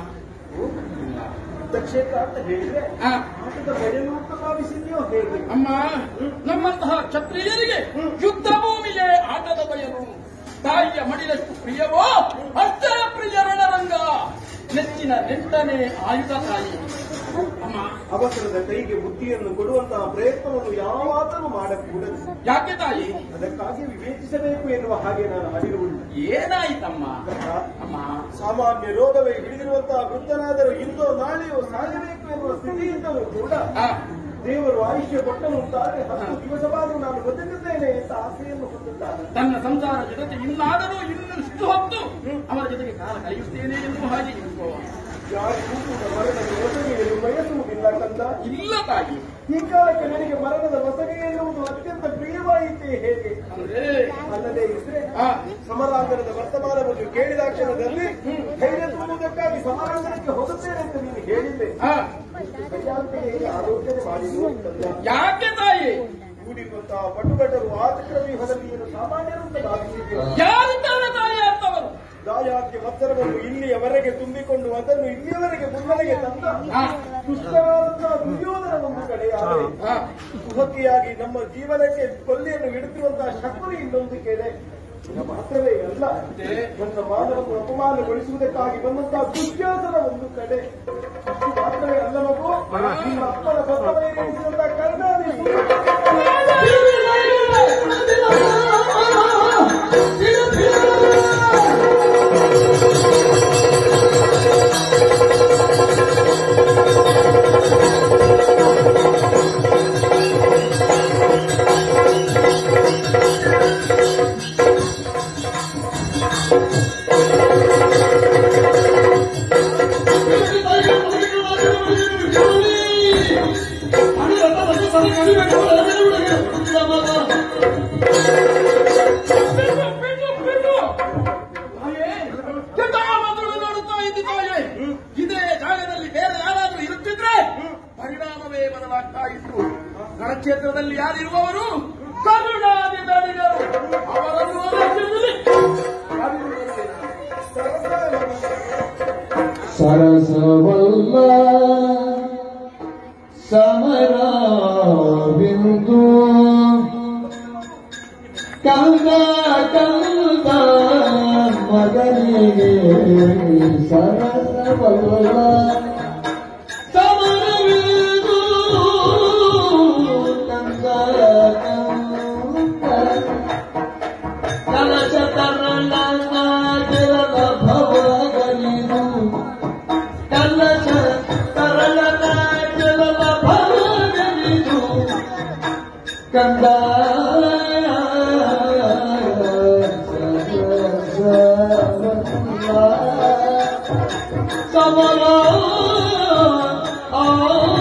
ಯುದ್ಧಕ್ಷೇತ್ರ ಅಂತ ಹೇಳಿದ್ರೆ ಆ, ಆಟದ ಬಯಲು ಅಂತ ಭಾವಿಸಿದ್ಯೋ ಹೇಗೆ ಅಮ್ಮ ನಮ್ಮಂತಹ ಕ್ಷತ್ರಿಯರಿಗೆ ಯುದ್ಧ ಭೂಮಿಯೇ ಆಟದ ಬಯಲು ತಾಯಿಯ ಮಡಿಲಷ್ಟು ಪ್ರಿಯವೋ ಅಷ್ಟೇ ಪ್ರಿಯ ರಣರಂಗ ನೆಚ್ಚಿನ ನೆಟ್ಟನೆ ಆಯುಧ ತಾಯಿ ಅಮ್ಮ ಅವಸರದ ಕೈಗೆ ಬುದ್ಧಿಯನ್ನು ಕೊಡುವಂತಹ ಪ್ರಯತ್ನವನ್ನು ಯಾವಾಗಲೂ ಮಾಡಕೂಡದು ಯಾಕೆ ತಾಯಿ ಅದಕ್ಕಾಗಿ ವಿವೇಚಿಸಬೇಕು ಎನ್ನುವ ಹಾಗೆ ನಾನು ಅರಿರುವುದು ಏನಾಯಿತಮ್ಮ ಅಮ್ಮ ಸಾಮಾನ್ಯ ರೋಗವೇ ಹಿಡಿದಿರುವಂತಹ ವೃದ್ಧನಾದರೂ ಇಂದೋ ನಾಳೆಯೋ ಸಾಯಬೇಕು ಎನ್ನುವ ಸ್ಥಿತಿಯಿಂದಲೂ ಕೂಡ ಆ, ದೇವರು ಆಯುಷ್ಯ ಕೊಟ್ಟನುಂಟಾದ್ರೆ ಹತ್ತು ದಿವಸವಾದರೂ ನಾನು ಬದುಕುತ್ತೇನೆ ಅಂತ ಆಸೆಯನ್ನು ಹೊಂದುತ್ತಾರೆ ತನ್ನ ಸಂಸಾರ ಜೊತೆ ಇನ್ನಾದರೂ ಇನ್ನಷ್ಟು ಹೊತ್ತು ಅವರ ಜೊತೆಗೆ ಕಾಲ ಕಳೆಯುತ್ತೇನೆ ಎನ್ನುವ ಹಾಗೆ ಇರುವವ. ಯಾರಿಗೂ ಕೂಡ ಮರಣದ ಒಸಗೆಯನ್ನು ಬಯಸುವುದಿಲ್ಲ ಕಂದ ಇಲ್ಲ ತಾಯಿ ಈ ಕಾಲಕ್ಕೆ ನನಗೆ ಮರಣದ ಒಸಗೆ ಎನ್ನುವುದು ಅತ್ಯಂತ ಪ್ರಿಯವಾಯಿತೇ ಹೇಗೆ ಅಂದ್ರೆ ಅಲ್ಲದೆ ಇದ್ರೆ ಆ, ಸಮರಾಂಗಣದ ವರ್ತಮಾನವನ್ನು ಕೇಳಿದ ಕ್ಷಣದಲ್ಲಿ ಧೈರ್ಯ ತುಂಬುವುದಕ್ಕಾಗಿ ಸಮರಾಂಗಣಕ್ಕೆ ಹೋಗುತ್ತೇನೆ ಅಂತ ನೀನು ಹೇಳಿದ್ದೆ ಆ, ಕೈಯಾಂತೆಗೆ ಆಲೋಚನೆ ಮಾಡಿ ನೋಡುತ್ತಲ್ಲ ಯಾಕೆ ತಾಯಿ ಕೂಡಿರುವಂತಹ ಪಟುಭಟರು ಆತಕ್ರವ್ಯೂಹದಲ್ಲಿ ಏನು ಸಾಮಾನ್ಯರು ಅಂತ ಭಾವಿಸಿದ್ರು ಯಾರಿದ್ದಾರೆ ತಾಯಿ ಅಂತವರು ದಾಯಾದ್ಯ ಮತ್ತರವನ್ನು ಇಲ್ಲಿಯವರೆಗೆ ತುಂಬಿಕೊಂಡು ಅದನ್ನು ಇಲ್ಲಿಯವರೆಗೆ ಮುನ್ನಡೆಗೆ ತಂದ ಆ, ದುಷ್ಟವಾದಂತಹ ದುರ್ಯೋಧನ ಒಂದು ಕಡೆ ಆದರೆ ಆ, ಸುಹಕಿಯಾಗಿ ನಮ್ಮ ಜೀವನಕ್ಕೆ ಕೊಲ್ಲಿಯನ್ನು ಇಡುತ್ತಿರುವಂತಹ ಶಕುನಿ ಇನ್ನೊಂದು ಕಡೆ ಇದು ಮಾತ್ರವೇ ಅಲ್ಲ ನನ್ನ ಮಾನವನ್ನು ಅಪಮಾನಗೊಳಿಸುವುದಕ್ಕಾಗಿ ಬಂದಂತಹ ದುಶ್ಯಾಸನ ಒಂದು ಕಡೆ ಇಷ್ಟು ಮಾತ್ರವೇ ಅಲ್ಲ ಮಗು ನಿಮ್ಮ ಅಪ್ಪನ ಬಸವನೆನಿಸಿದಂತಹ ಕರ್ಣಾದಿ ಬಿಡು, ಬಿಡು, ಬಿಡು. ತಾಯೇ, ಎಂತಹ ಮಾತುಗಳನ್ನು ನೋಡುತ್ತಾ ಇದ್ದಿ ತಾಯೇ ಇದೇ ಜಾಗದಲ್ಲಿ ಬೇರೆ ಯಾರಾದ್ರೂ ಇರುತ್ತಿದ್ರೆ ಪರಿಣಾಮವೇ ಬದಲಾಗ್ತಾ ಇತ್ತು ರಣಕ್ಷೇತ್ರದಲ್ಲಿ ಯಾರಿರುವವರು ಕರುಣಾದಿ ದಣಿಗರು ಅವರನ್ನು ರಕ್ಷಿಸಲಿ. ಯಾರಿರುವವರು? ಸರಸವಲ್ಲ ಸಮರ ಬಿಂದು ಕಂದ ಕಂದ ಮಗನಿಗೆ ಸರಸವಲ್ಲ ಸಮರ ಬಿಂದು ಕಂದ ಕಂದ ಕಲಶ ತರಳ ನಾಗಿರದ ಭವಗಲಿದು ಕಲಶ ತರಳ ನಾಗಿರದ ಭವಗಲಿದು ಕಂದ ಸಮರ ಆ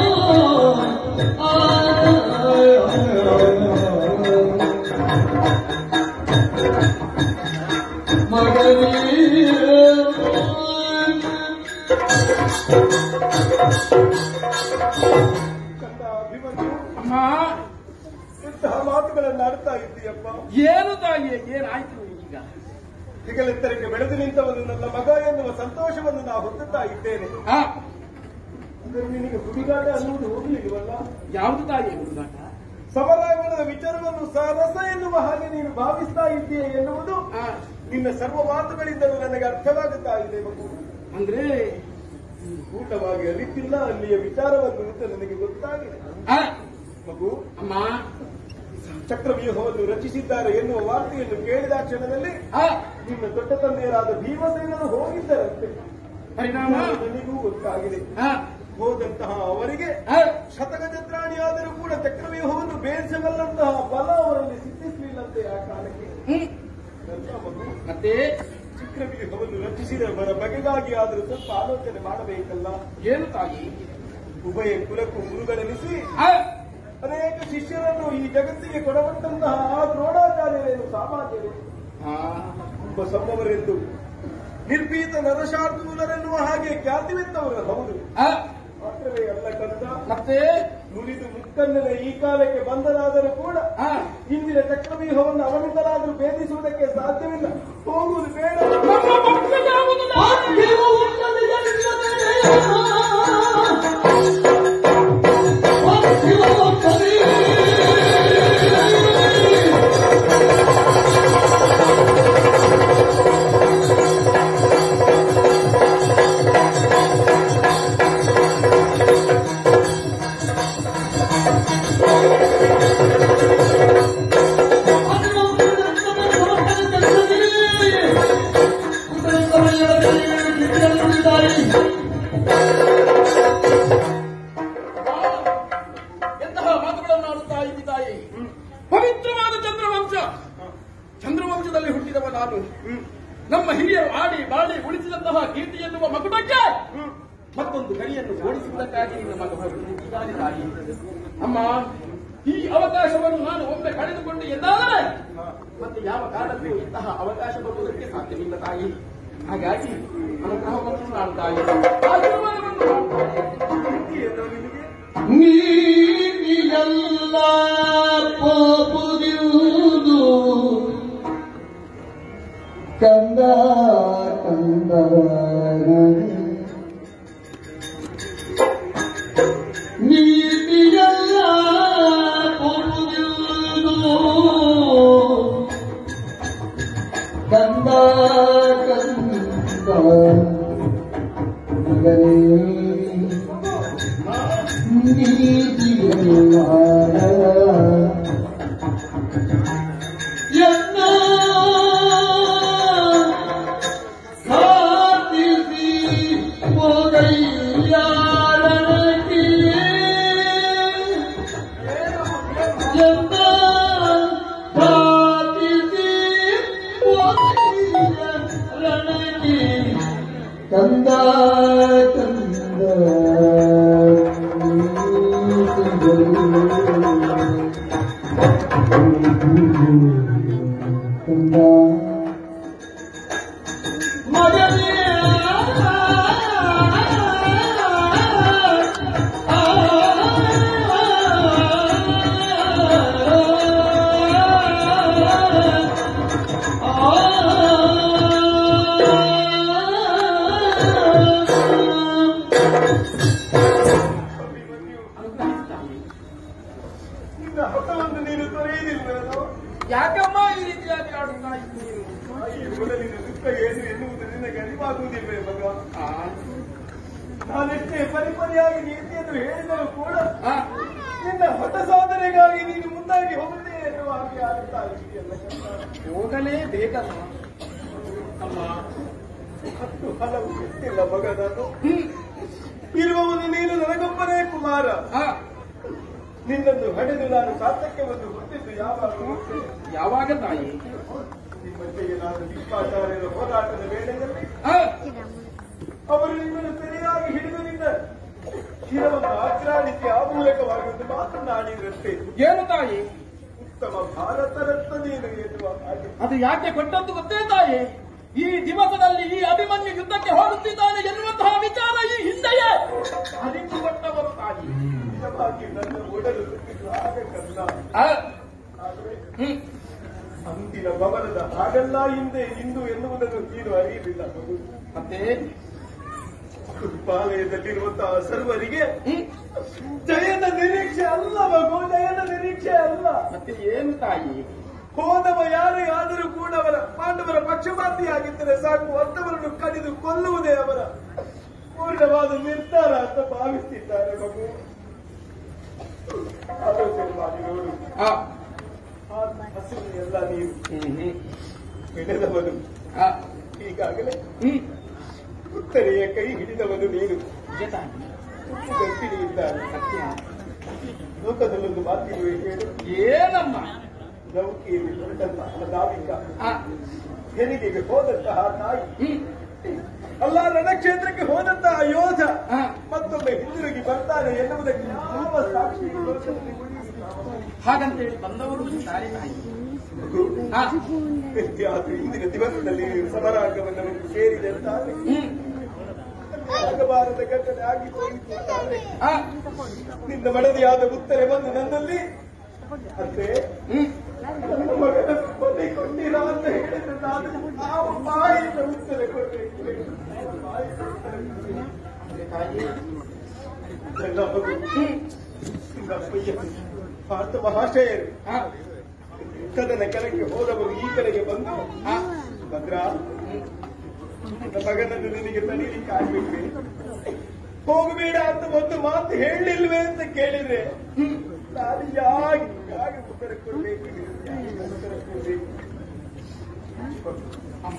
ಕಂದ ಅಭಿಮನ್ಯು ಅಮ್ಮ ಇಂತಹ ಮಾತುಗಳನ್ನು ಆಡ್ತಾ ಇದ್ದೀಯಪ್ಪ ಏನು ತಾಯಿ ಏನಾಯ್ತು ಈಗ ಹೆಗಲೆತ್ತರಕ್ಕೆ ಬೆಳೆದು ನಿಂತವನು ನನ್ನ ಮಗ ಎನ್ನುವ ಸಂತೋಷವನ್ನು ನಾ ಹೊತ್ತುತ್ತಾ ಇದ್ದೇನೆ ಆ, ಆದರೆ ನಿನಗೆ ಹುಡುಗಾಟ ಅನ್ನುವುದು ಹೋಗಲಿಲ್ವಲ್ಲ ಯಾವುದು ತಾಯಿ ಹುಡುಗಾಟ ಸಮರಾಂಗಣದ ವಿಚಾರವನ್ನು ಸರಸ ಎನ್ನುವ ಹಾಗೆ ನೀನು ಭಾವಿಸ್ತಾ ಇದ್ದೀಯ ಎನ್ನುವುದು ಆ, ನಿನ್ನ ಸರ್ವ ಮಾತುಗಳಿಂದಲೂ ನನಗೆ ಅರ್ಥವಾಗುತ್ತಾ ಇದೆ ಮಗು ಅಂದ್ರೆ ಊಟವಾಗಿ ಅರಿತಿಲ್ಲ ಅಲ್ಲಿಯ ವಿಚಾರವನ್ನು ಅಂತ ನನಗೆ ಗೊತ್ತಾಗಿದೆ ಆ, ಮಗು ಅಮ್ಮ ಚಕ್ರವ್ಯೂಹವನ್ನು ರಚಿಸಿದ್ದಾರೆ ಎನ್ನುವ ವಾರ್ತೆಯನ್ನು ಕೇಳಿದ ಕ್ಷಣದಲ್ಲಿ ಆ, ನಿನ್ನ ದೊಡ್ಡ ತಂದೆಯರಾದ ಭೀಮಸೇನರು ಹೋಗಿದ್ದರಂತೆ ಪರಿಣಾಮ ನನಗೂ ಗೊತ್ತಾಗಿದೆ ಆ, ಹೋದಂತಹ ಅವರಿಗೆ ಆ, ಶತಗಜತ್ರಾಣಿಯಾದರೂ ಕೂಡ ಚಕ್ರವ್ಯೂಹವನ್ನು ಬೇಯಿಸಬಲ್ಲಂತಹ ಬಲ ಅವರಲ್ಲಿ ಸಿದ್ಧಿಸಲಿಲ್ಲಂತೆ ಆ ಕಾಲಕ್ಕೆ ಹ್ಮ್, ನನ್ನ ಮಗು ಮತ್ತೆ ಚಕ್ರವ್ಯೂಹವನ್ನು ರಚಿಸಿದವರ ಬಗೆಗಾಗಿ ಆದರೂ ಸ್ವಲ್ಪ ಆಲೋಚನೆ ಮಾಡಬೇಕಲ್ಲ ಏನು ತಾಯಿ ಉಭಯ ಕುಲಕ್ಕೂ ಗುರುಗಳೆನಿಸಿ ಆ, ಅನೇಕ ಶಿಷ್ಯರನ್ನು ಈ ಜಗತ್ತಿಗೆ ಕೊಡಬಟ್ಟಂತಹ ಆ ದ್ರೋಣಾಚಾರ್ಯರೇನು ಸಾಮಾನ್ಯರು ಆ, ಒಬ್ಬ ಸಂಭವರೆಂದು ನಿರ್ಭೀತ ನರಶಾರ್ದೂಲರೆನ್ನುವ ಹಾಗೆ ಖ್ಯಾತಿವೆತ್ತವರು ಹೌದು ಆ, ಮಾತ್ರವೇ ಅಲ್ಲ ಕಂದ ಮತ್ತೆ ನುರಿದು ಮುಕ್ಕನ್ನದ ಈ ಕಾಲಕ್ಕೆ ಬಂದರಾದರೂ ಕೂಡ ಆ, ಇಂದಿನ ಚಕ್ರವ್ಯೂಹವನ್ನು ಅವನಿಂದಲಾದರೂ ಭೇದಿಸುವುದಕ್ಕೆ ಸಾಧ್ಯವಿಲ್ಲ ಹೋಗುವುದು ಬೇಡ ನಮ್ಮ ಭಕ್ತ ಯಾವುದು ತಾಯಿ? ಎಂತಹ ಮಾತುಗಳನ್ನು ಆಡುತ್ತಾ ಇದ್ದಾಯಿ ಪವಿತ್ರವಾದ ಚಂದ್ರವಂಶ ಚಂದ್ರವಂಶದಲ್ಲಿ ಹುಟ್ಟಿದವ ನಾನು ನಮ್ಮ ಹಿರಿಯರು ಆಡಿ ಬಾಡಿ ಉಳಿಸಿದಂತಹ ಕೀರ್ತಿ ಎನ್ನುವ ಮಗುಟಕ್ಕೆ ಮತ್ತೊಂದು ಗಡಿಯನ್ನು ಓಡಿಸುವುದಕ್ಕಾಗಿ ನಿನ್ನ ಮಗ ಹೊರಟಿದ್ದಾನೆ ತಾಯಿ ಅಮ್ಮ ಈ ಅವಕಾಶವನ್ನು ನಾನು ಒಮ್ಮೆ ಕಳೆದುಕೊಂಡು ಎಂದಾದರೆ ಮತ್ತೆ ಯಾವ ಕಾರಣಕ್ಕೂ ಇಂತಹ ಅವಕಾಶ ಬರುವುದಕ್ಕೆ ಸಾಧ್ಯವಿಲ್ಲ ತಾಯಿ ಹಾಗಾಗಿ ಅನುಗ್ರಹವನ್ನು ನಾನು ತಾಯಿ ಆಶೀರ್ವಾದವನ್ನು ಮಾಡ್ತಾಯಿ. ಏನೋ ನಿನಗೆ ನೀನಿಯಲ್ಲ ಪೋಪುದಿರುವುದು ಕಂದ ಕಂದ ನೀತಿಯಲ್ಲ ಪೋಪುದಿರುವುದು ಕಂದ ಕಂದ ಮಗನೇ ಕಂದ ಕಂದ ಕಂದ ಮಗನೇ ನಿನ್ನ ಹಠವನ್ನು ನೀನು ತೊರೆಯುವುದಿಲ್ಲವೇನೋ ಯಾಕಮ್ಮ ಈ ರೀತಿಯಾಗಿ ಆಡುತ್ತಾ ಇದ್ದೀರಿ ಈ ಮೊದಲಿನ ದುಃಖ ಏನು ಎನ್ನುವುದು ನಿನಗೆ ಅರಿವಾಗುವುದಿಲ್ವೇ ಮಗ ಆ, ನಾನೆಷ್ಟೇ ಪರಿಪರಿಯಾಗಿ ನೀತಿಯನ್ನು ಹೇಳಿದರೂ ಕೂಡ ಆ, ನಿನ್ನ ಹಠ ಸಾಧನೆಗಾಗಿ ನೀನು ಮುಂದಾಗಿ ಹೋಗದೇ ಎನ್ನುವ ಹಾಗೆ ಆಗುತ್ತಾ ಇದೆಯಲ್ಲ ಕಂದ. ಹೋಗಲೇಬೇಕಮ್ಮ ಅಮ್ಮ ಹತ್ತು ಹಲವು ಗೊತ್ತಿಲ್ಲ ಮಗ ನಾನು ಹ್ಮ್, ಇರುವವನು ನೀನು ನನಗೊಬ್ಬನೇ ಕುಮಾರ ಆ, ನಿನ್ನನ್ನು ಹಡೆದು ನಾನು ಸಾರ್ಥಕ್ಕೆ ಒಂದು ಹುಟ್ಟಿದ್ದು ಯಾವಾಗ ಗೊತ್ತೇ? ಯಾವಾಗ ತಾಯಿ ನಿಮ್ಮೊಂದಿಗೆ ನಾನು ದೀಪಾಚಾರ್ಯರ ಹೋರಾಟದ ವೇಳೆಯಲ್ಲಿ ಆ, ಅವರು ನಿಮ್ಮನ್ನು ಸರಿಯಾಗಿ ಹಿಡಿದು ನಿನ್ನ ಶಿರವನ್ನು ಆಕ್ರಾಣಿಸಿ ಆ ಮೂಲಕವಾಗಿ ಒಂದು ಮಾತನಾಡಿದ್ರಂತೆ ಏನು ತಾಯಿ ಉತ್ತಮ ಭಾರತ ರತ್ನ ನೀನು ಎನ್ನುವ ಹಾಗೆ ಅದು ಯಾಕೆ ಕೊಟ್ಟದ್ದು ಗೊತ್ತೇ ತಾಯಿ ಈ ದಿವಸದಲ್ಲಿ ಈ ಅಭಿಮನ್ಯು ಯುದ್ಧಕ್ಕೆ ಹೋಗುತ್ತಿದ್ದಾನೆ ಎನ್ನುವಂತಹ ವಿಚಾರ ಈ ಹಿಂದೆಯೇ ಅರಿತು ಕೊಟ್ಟವರು ತಾಯಿ ನಿಜವಾಗಿ ನನ್ನ ಒಡಲು ಸುತ್ತಿದ್ದು ಹಾಗೆ ಕಲ್ಲ ಆ, ಆದರೆ ಹ್ಮ್, ಅಂದಿನ ಭವನದ ಹಾಗೆಲ್ಲ ಹಿಂದೆ ಇಂದು ಎನ್ನುವುದನ್ನು ನೀನು ಅರಿಯಲಿಲ್ಲ ಮಗು. ಮತ್ತೆ ಕೃಪಾಲಯದಲ್ಲಿರುವಂತಹ ಸರ್ವರಿಗೆ ಹ್ಮ್, ಜಯದ ನಿರೀಕ್ಷೆ ಅಲ್ಲ ಮಗು ಜಯದ ನಿರೀಕ್ಷೆ ಅಲ್ಲ ಮತ್ತೆ ಏನು ತಾಯಿ ಹೋದವ ಯಾರೇ ಆದರೂ ಕೂಡ ಅವರ ಪಾಂಡವರ ಪಕ್ಷಪಾತಿಯಾಗಿದ್ದರೆ ಸಾಕು ಅಂತವರನ್ನು ಕಡಿದು ಕೊಲ್ಲುವುದೇ ಅವರ ಪೂರ್ಣವಾದ ನಿರ್ಧಾರ ಅಂತ ಭಾವಿಸುತ್ತಿದ್ದಾರೆ ಮಗು ಆಲೋಚನೆ ಮಾಡಿ ನೋಡು ಆ, ಆ ಹಸಿರು ಎಲ್ಲ ನೀವು ಹ್ಮ್, ಹ್ಮ್, ಹಿಡಿದವನು ಆ, ಈಗಾಗಲೇ ಹ್ಮ್, ಉತ್ತರೆಯ ಕೈ ಹಿಡಿದವನು ನೀನು ನಿಜ ತಾಯಿ ಉಪ್ಪು ಗರ್ಭಿಣಿ ಇದ್ದಾನೆ ಸತ್ಯ ಲೋಕದಲ್ಲೊಂದು ಮಾತಿರುವೆ ಹೇಳು ಏನಮ್ಮ ನೌಕೆಯಲ್ಲಿ ಹೊರಟಂತಹ ನಾವಿಕ ಆ, ಹೆರಿಗೆಗೆ ಹೋದಂತಹ ತಾಯಿ ಹ್ಮ್, ಅಲ್ಲ ರಣಕ್ಷೇತ್ರಕ್ಕೆ ಹೋದಂತಹ ಯೋಧ ಆ, ಮತ್ತೊಮ್ಮೆ ಹಿಂದಿರುಗಿ ಬರ್ತಾನೆ ಎನ್ನುವುದಕ್ಕೆ ಯಾವ ಸಾಕ್ಷಿ ಈ ಲೋಕದಲ್ಲಿ ಉಳಿಯುವುದಿಲ್ಲ. ಹಾಗಂತೇಳಿ ಬಂದವರು ಇದ್ದಾರೆ ತಾಯಿ ಆ, ಆದ್ರೆ ಇಂದಿನ ದಿವಸದಲ್ಲಿ ಸಮರಾಂಗವನ್ನು ಒಂದು ಸೇರಿದೆ ಅಂತಾದ್ರೆ ಹ್ಮ್, ಆಗಬಾರದ ಘಟನೆ ಆಗಿ ಹೋಯಿತು ಅಂತಾದ್ರೆ ಆ, ನಿನ್ನ ಮಡದಿಯಾದ ಉತ್ತರೆ ಬಂದು ನನ್ನಲ್ಲಿ ಅಂದ್ರೆ ಹ್ಮ್, ನನ್ನ ಮಗನ ಕೊನೆ ಕೊಟ್ಟಿರ ಅಂತ ಹೇಳಿದ್ರೆ ನಾನು ಆ ಬಾಯಿಂದ ಉತ್ತರ ಕೊಡಬೇಕು ನನ್ನ ಮಗು ನಮ್ಮಯ್ಯ ಪಾರ್ಥ ಮಹಾಶಯರು ಆ, ಕದನ ಕೆಳಗೆ ಹೋದವರು ಈ ಕಡೆಗೆ ಬಂದು ಆ, ಭದ್ರ ನನ್ನ ಮಗನನ್ನು ನಿನಗೆ ತಡೀಲಿಕ್ಕೆ ಆಗ್ಬೇಕ್ರಿ ಹೋಗಬೇಡ ಅಂತ ಒಂದು ಮಾತು ಹೇಳಿಲ್ವೇ ಅಂತ ಕೇಳಿದ್ರೆ ನಾನು ಯಾಕೆ ಯಾಕೆ ಉತ್ತರ ಕೊಡ್ಬೇಕು ಯಾಕೆ ಉತ್ತರ ಕೊಡ್ಬೇಕು ಅಮ್ಮ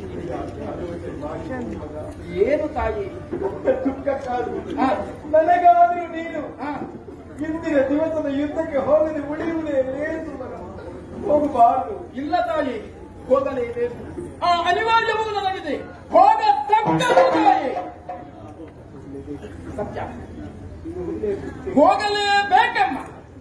ಏನು ತಾಯಿ ದುಃಖಕ್ಕಾದ್ರು ಹಾ. ನನಗಾದ್ರೂ ನೀನು ಆ, ಇಂದಿನ ದಿವಸದ ಯುದ್ಧಕ್ಕೆ ಹೋಗದೆ ಉಳಿಯುವುದೇ ಲೇಸು ಮಗ. ಹೋಗಬಾರದು ಇಲ್ಲ ತಾಯಿ ಹೋಗಲೇಬೇಕು ಆ ಅನಿವಾರ್ಯವೂ ನನಗಿದೆ ಹೋಗತಕ್ಕದ್ದು ತಾಯಿ ಸತ್ಯ ಹೋಗಲೇಬೇಕಮ್ಮ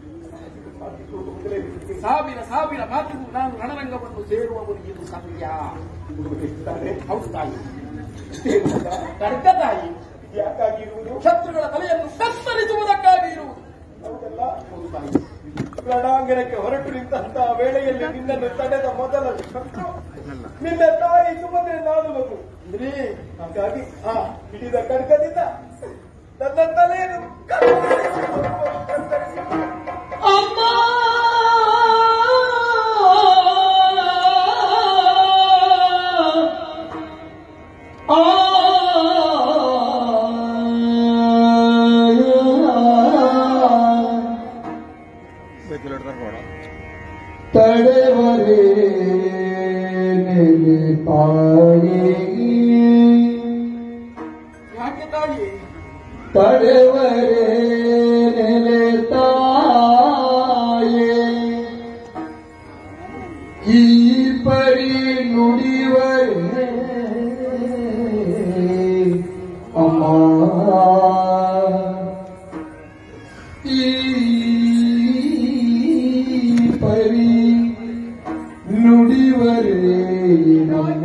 ಸಾವಿರ ಸಾವಿರ ಮಾತಿಗೂ ನಾನು ರಣರಂಗವನ್ನು ಸೇರುವವರು ಇದು ಸತ್ಯ ಹೌದು ತಾಯಿ ತರ್ಕ ತಾಯಿ ಯಾಕಾಗಿರುವುದು ಶತ್ರುಗಳ ತಲೆಯನ್ನು ಕತ್ತರಿಸುವುದಕ್ಕಾಗಿ ಇರುವುದು ಹೌದಲ್ಲ ರಣಾಂಗಣಕ್ಕೆ ಹೊರಟು ನಿಂತಹ ವೇಳೆಯಲ್ಲಿ ನಿನ್ನನ್ನು ತಡೆದ ಮೊದಲ ಶತ್ರು ನಿನ್ನ ತಾಯಿ ಸುಮದ್ರೆ ನಾನು ಮಗು ಅಂದ್ರೆ ಹಾಗಾಗಿ ಆ ಹಿಡಿದ ಖಡ್ಗದಿಂದ ನನ್ನ ತಲೆಯನ್ನು ಕತ್ತರಿಸಿ ಕತ್ತರಿಸಿ ಅಮ್ಮ ಆ ತಡೆವರೇ ನೆಲೆ ಪಾಯಿಗೆ ಯಾಕೆ ತಾಯಿ ತಡೆವರೇ ನೆಲೆ ತಾಯೇ ಈ ಪರಿ ನುಡಿವರೇ ಅಮ್ಮ ಈ ಪರಿ ನುಡಿವರೇ ನಮ್ಮ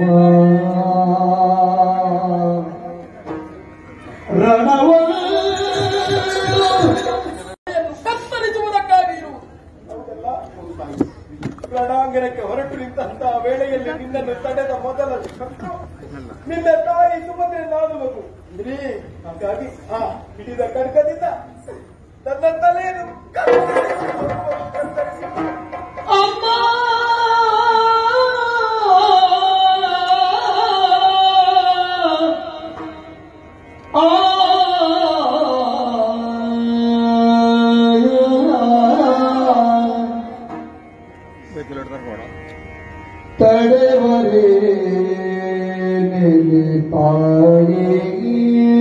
ರಣವನ್ನು ಕತ್ತರಿಸುವುದಕ್ಕಾಗಿ ಇರುವುದು ಹೌದಲ್ಲ ರಣಾಂಗಣಕ್ಕೆ ಹೊರಟು ನಿಂತಹ ವೇಳೆಯಲ್ಲಿ ನಿನ್ನನ್ನು ತಡೆದ ಮೊದಲ ಶತ್ರು ನಿನ್ನ ತಾಯಿ ಸುಮದ್ರೆ ನಾನು ಮಗು ಅಂದ್ರೆ ಹಾಗಾಗಿ ಆ ಹಿಡಿದ ಖಡ್ಗದಿಂದ ನನ್ನ ತಲೆಯನ್ನು ಕತ್ತರಿಸಿ ಕತ್ತರಿಸಿ ಅಮ್ಮ ಆ ತಡೆವರೇ ನೆಲೆ ಪಾಯಿಗೆ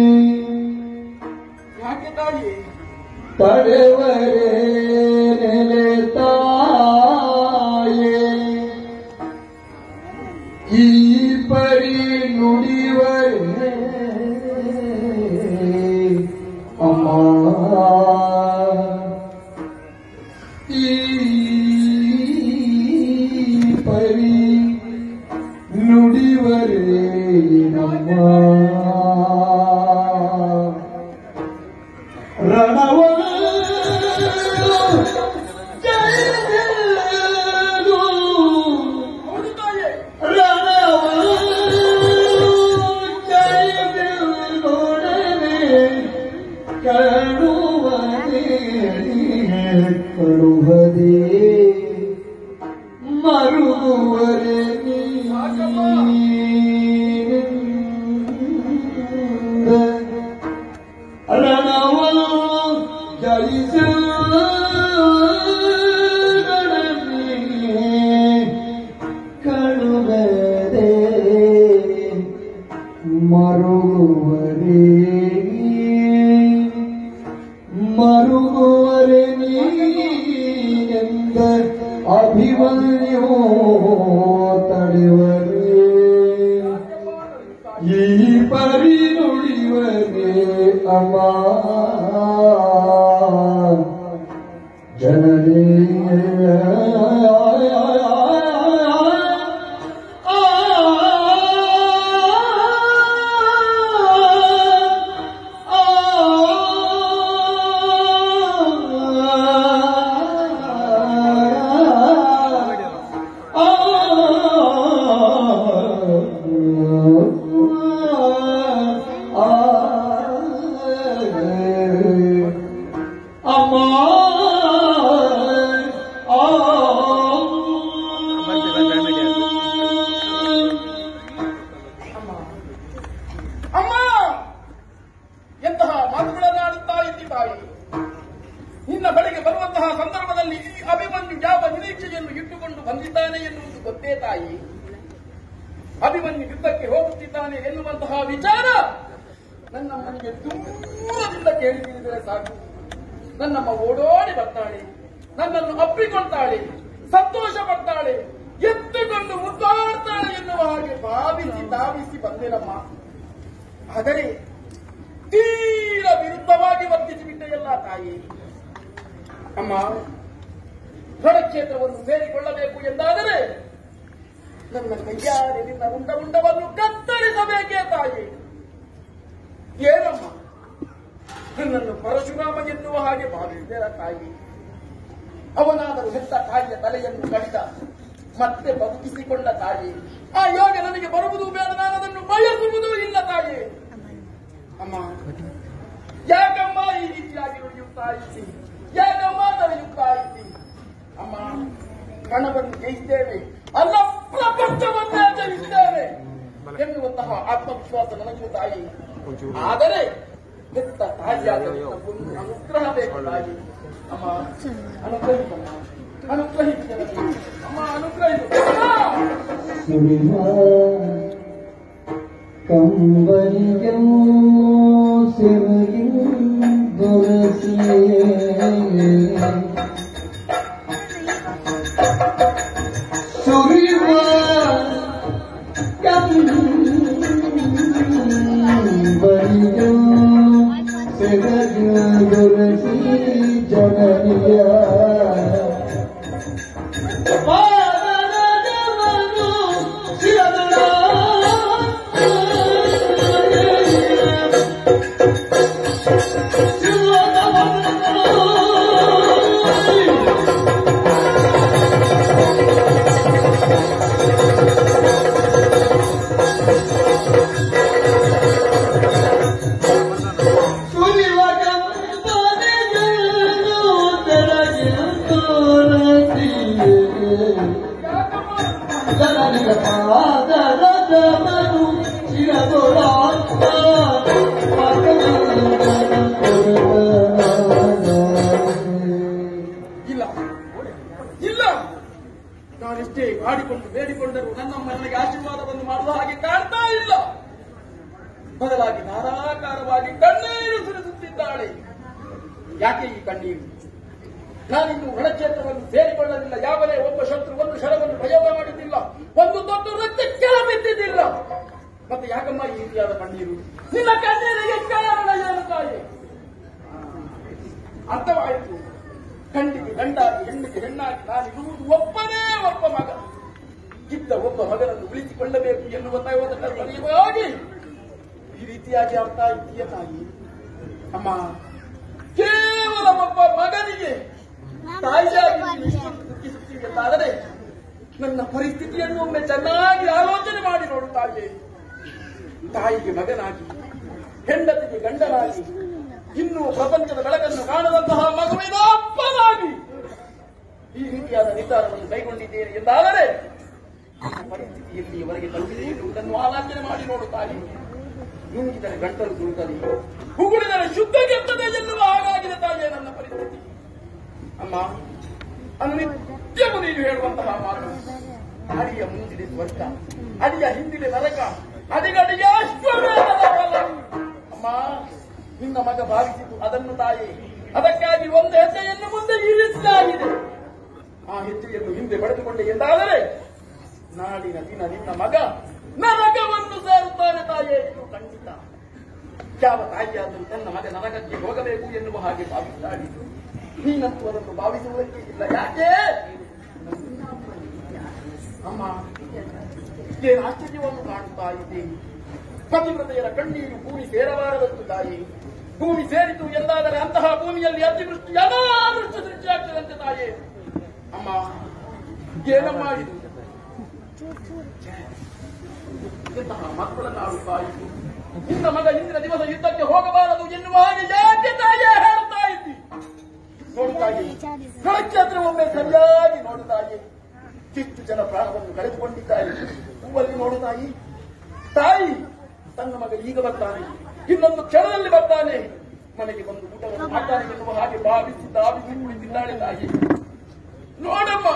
ಯಾಕೆ ತಾಯಿ ತಡೆವರೇ ನೆಲೆ ತಾಯೇ ಈ ಪರಿ ನುಡಿವರೇ ಅಮ್ಮ ಈ ಪರಿ ನುಡಿವರೇ ನಮ್ಮ ರಣವನ್ನು ಜಯಿಸಲು ಹೌದು ತಾಯಿ ರಣವನ್ನು ಜಯಿಸಲೊಡನೆ ಕಳುವ ನುಡಿವರೇ ಈ ಪರಿ ನುಡಿವರೇ ಅಮ್ಮ ಜನನೇ ಅಮ್ಮ ಅಮ್ಮ ಎಂತಹ ಮಾತುಗಳನ್ನಾಡುತ್ತಾ ಇದ್ದಿ ತಾಯಿ ನಿನ್ನ ಬಳಿಗೆ ಬರುವಂತಹ ಸಂದರ್ಭದಲ್ಲಿ ಈ ಅಭಿಮನ್ಯು ಯಾವ ನಿರೀಕ್ಷೆಯನ್ನು ಇಟ್ಟುಕೊಂಡು ಬಂದಿದ್ದಾನೆ ಎನ್ನುವುದು ಗೊತ್ತೇ ತಾಯಿ ಅಭಿಮನ್ಯು ಯುದ್ಧಕ್ಕೆ ಹೋಗುತ್ತಿದ್ದಾನೆ ಎನ್ನುವಂತಹ ವಿಚಾರ ನನ್ನ ಮನೆಗೆ ದೂರದಿಂದ ಕೇಳಿದರೆ ಸಾಕು ನನ್ನಮ್ಮ ಓಡೋಡಿ ಬರ್ತಾಳೆ ನನ್ನನ್ನು ಅಪ್ಪಿಕೊಳ್ತಾಳೆ ಸಂತೋಷ ಪಡ್ತಾಳೆ ಎತ್ತುಕೊಂಡು ಮುದ್ದಾಡ್ತಾಳೆ ಎನ್ನುವ ಹಾಗೆ ಭಾವಿಸಿ ಧಾವಿಸಿ ಬಂದೆನಮ್ಮ ಆದರೆ ತೀರ ವಿರುದ್ಧವಾಗಿ ವರ್ತಿಸಿ ಬಿಟ್ಟೆಯಲ್ಲ ತಾಯಿ ಅಮ್ಮ ರಣಕ್ಷೇತ್ರವನ್ನು ಸೇರಿಕೊಳ್ಳಬೇಕು ಎಂದಾದರೆ ನನ್ನ ಕೈಯಾರೆ ನಿನ್ನ ಉಂಡ ಉಂಡವನ್ನು ಕತ್ತರಿಸಬೇಕೇ ತಾಯಿ ಏನಮ್ಮ ನನ್ನನ್ನು ಪರಶುರಾಮ ಎನ್ನುವ ಹಾಗೆ ಭಾವಿಸಿದೆರ ತಾಯಿ ಅವನಾದರೂ ಹೆತ್ತ ತಾಯಿಯ ತಲೆಯನ್ನು ಕಡಿದ ಮತ್ತೆ ಬದುಕಿಸಿಕೊಂಡ ತಾಯಿ ಆ ಯೋಗ ನನಗೆ ಬರುವುದು ಬೇಡ ನಾನು ಅದನ್ನು ಬಯಸುವುದೂ ಇಲ್ಲ ತಾಯಿ ಅಮ್ಮ ಯಾಕಮ್ಮ ಈ ರೀತಿಯಾಗಿ ನುಡಿಯುತ್ತಾ ಇದ್ದಿ ಯಾಕಮ್ಮ ನಡೆಯುತ್ತಾ ಇದ್ದಿ ಅಮ್ಮ ಕಣವನ್ನು ಜಯಿಸ್ತೇವೆ ಅಲ್ಲ ಪ್ರಪಂಚವನ್ನೇ ಜಯಿಸ್ತೇವೆ ಎನ್ನುವಂತಹ ಆತ್ಮವಿಶ್ವಾಸ ನನಗೂ ತಾಯಿ ಆದರೆ ಹೆತ್ತ ತಾಯಿಯಾದ ಒಂದು ಅನುಗ್ರಹ ಬೇಕು ತಾಯಿ ಅಮ್ಮ ಅನುಗ್ರಹಿಸಮ್ಮ ಅನುಗ್ರಹಿಸಿ ಜನರಿಗೆ. ಅಮ್ಮ ಅನುಗ್ರಹಿಸು ಅಮ್ಮ! ಸುಳಿವ ಕಂಬನಿಯೋ ಸಿರುಗಿ ದೊರಸಿಯೇ ಸುರಿವ ಕಂಬನಿಯೋ ಸಿರಗಿ ದೊರಸಿ ಜನನಿಯ ಇಲ್ಲ ಇಲ್ಲ ನಾನೆಷ್ಟೇ ಮಾಡಿಕೊಂಡು ಬೇಡಿಕೊಂಡರೂ ನನ್ನಮ್ಮ ನನಗೆ ಆಶೀರ್ವಾದವನ್ನು ಮಾಡುವ ಹಾಗೆ ಕಾಣ್ತಾ ಇಲ್ಲ ಬದಲಾಗಿ ಧಾರಾಕಾರವಾಗಿ ಕಣ್ಣೀರು ಸುರಿಸುತ್ತಿದ್ದಾಳೆ ಯಾಕೆ ಈ ಕಣ್ಣೀರು ನಾನಿನ್ನು ರಣಕ್ಷೇತ್ರವನ್ನು ಸೇರಿಕೊಳ್ಳಲಿಲ್ಲ ಯಾವನೇ ಒಬ್ಬ ಶತ್ರು ಒಂದು ಶರವನ್ನು ಪ್ರಯೋಗ ಮಾಡುತ್ತಿಲ್ಲ ಒಂದು ದೊಡ್ಡ ರಕ್ತ ಕೆಳ ಬಿದ್ದಿದ್ದಿಲ್ಲ ಮತ್ತೆ ಯಾಕಮ್ಮ ಈ ರೀತಿಯಾದ ಕಣ್ಣೀರು ನಿನ್ನ ಕಣ್ಣೀರಿಗೆ ಕಾರಣ ಏನು ತಾಯಿ ಅರ್ಥವಾಯಿತು ಗಂಡಿಗೆ ಗಂಡಾಗಿ ಹೆಣ್ಣಿಗೆ ಹೆಣ್ಣಾಗಿ ನಾನಿರುವುದು ಒಬ್ಬನೇ ಒಬ್ಬ ಮಗ ಇದ್ದ ಒಬ್ಬ ಮಗನನ್ನು ಉಳಿಸಿಕೊಳ್ಳಬೇಕು ಎನ್ನುವ ದೈವದ ಸರಿಯಾಗಿ ಈ ರೀತಿಯಾಗಿ ಅರ್ಥ ಇದೆಯ ತಾಯಿ ಅಮ್ಮ ಕೇವಲ ಒಬ್ಬ ಮಗನಿಗೆ ತಾಯಿಯಾಗಿ ನೀನು ಇಷ್ಟೊಂದು ದುಃಖಿಸುತ್ತೀವಿ ಎಂದಾದರೆ ನನ್ನ ಪರಿಸ್ಥಿತಿಯನ್ನು ಒಮ್ಮೆ ಚೆನ್ನಾಗಿ ಆಲೋಚನೆ ಮಾಡಿ ನೋಡು ತಾಯಿಯೇ ತಾಯಿಗೆ ಮಗನಾಗಿ ಹೆಂಡತಿಗೆ ಗಂಡನಾಗಿ ಇನ್ನು ಪ್ರಪಂಚದ ಬೆಳಕನ್ನು ಕಾಣದಂತಹ ಮಗುವಿನ ಅಪ್ಪನಾಗಿ ಈ ರೀತಿಯಾದ ನಿರ್ಧಾರವನ್ನು ಕೈಗೊಂಡಿದ್ದೇನೆ ಎಂದಾದರೆ ನನ್ನ ಪರಿಸ್ಥಿತಿಯಲ್ಲಿ ಇವರಿಗೆ ತಲುಪಿದೆ ಎನ್ನುವುದನ್ನು ಆಲೋಚನೆ ಮಾಡಿ ನೋಡು ತಾಯಿ ನುಂಗಿದರೆ ಗಂಟಲು ತುಳುತ್ತದೆ ಹುಗುಳಿದರೆ ಶುದ್ಧ ಕೆತ್ತದೆ ಎನ್ನುವ ಹಾಗಾಗಿದೆ ತಾಯಿಯೇ ನನ್ನ ಪರಿಸ್ಥಿತಿ ಅಮ್ಮ ಅನುನಿತ್ಯವೂ ನೀನು ಹೇಳುವಂತಹ ಮಾತು ಅಡಿಯ ಮುಂದಿದೆ ಸ್ವರ್ಗ ಅಡಿಯ ಹಿಂದಿದೆ ನರಕ ಅಡಿಗಡಿಗೆ ಅಶ್ವಮೇಧದ ಫಲ ಅಮ್ಮ ನಿನ್ನ ಮಗ ಭಾವಿಸಿತು ಅದನ್ನು ತಾಯಿ ಅದಕ್ಕಾಗಿ ಒಂದು ಹೆಜ್ಜೆಯನ್ನು ಮುಂದೆ ಇರಿಸಲಾಗಿದೆ ಆ ಹೆಜ್ಜೆಯನ್ನು ಹಿಂದೆ ಪಡೆದುಕೊಂಡೆ ಎಂದಾದರೆ ನಾಳಿನ ದಿನ ನಿನ್ನ ಮಗ ನರಕವನ್ನು ಸೇರುತ್ತಾನೆ ತಾಯೇ ಇದು ಖಂಡಿತ ಯಾವ ತಾಯಿಯಾದರೂ ತನ್ನ ಮಗ ನರಕಕ್ಕೆ ಹೋಗಬೇಕು ಎನ್ನುವ ಹಾಗೆ ಭಾವಿಸ್ತಾಳೆ ನೀನಂತೂ ಅದನ್ನು ಭಾವಿಸುವುದಕ್ಕೆ ಇಲ್ಲ ಯಾಕೆ ಅಮ್ಮ ಏನು ಆಶ್ಚರ್ಯವನ್ನು ಕಾಣುತ್ತಾ ಇದ್ದೇನೆ ಪತಿವ್ರತೆಯರ ಕಣ್ಣೀರು ಭೂಮಿ ಸೇರಬಾರದಂತು ತಾಯಿ ಭೂಮಿ ಸೇರಿತು ಎಂದಾದರೆ ಅಂತಹ ಭೂಮಿಯಲ್ಲಿ ಅತಿವೃಷ್ಟಿ ಅನಾವೃಷ್ಟಿ ಸೃಷ್ಟಿಯಾಗ್ತದಂತೆ ತಾಯಿ ಅಮ್ಮ ಏನಮ್ಮ ಇದು ಇಂತಹ ಮಕ್ಕಳನ್ನು ಆಡುತ್ತಾ ಇದ್ದು ನಿನ್ನ ಮಗ ಇಂದಿನ ದಿವಸ ಯುದ್ಧಕ್ಕೆ ಹೋಗಬಾರದು ಎನ್ನುವ ಹಾಗೆ ಯಾಕೆ ತಾಯಿಯೇ ಹೇಳುತ್ತಾ ಇದ್ದಿ ನೋಡುತ್ತಾ ಇದ್ದಿ ನಕ್ಷತ್ರ ಒಮ್ಮೆ ಸರಿಯಾಗಿ ನೋಡುತ್ತಾಯಿ ಎಷ್ಟು ಜನ ಪ್ರಾಣವನ್ನು ಕಳೆದುಕೊಂಡಿದ್ದಾರೆ ಹೂವಲ್ಲಿ ನೋಡು ತಾಯಿ ತಾಯಿ ತನ್ನ ಮಗ ಈಗ ಬರ್ತಾನೆ ಇನ್ನೊಂದು ಕ್ಷಣದಲ್ಲಿ ಬರ್ತಾನೆ ಮನೆಗೆ ಬಂದು ಊಟವನ್ನು ಮಾಡ್ತಾನೆ ಎನ್ನುವ ಹಾಗೆ ಭಾವಿಸಿ ಧಾವಿಸಿ ಕುಳಿತಿದ್ದಾಳೆ ತಾಯಿ ನೋಡಮ್ಮ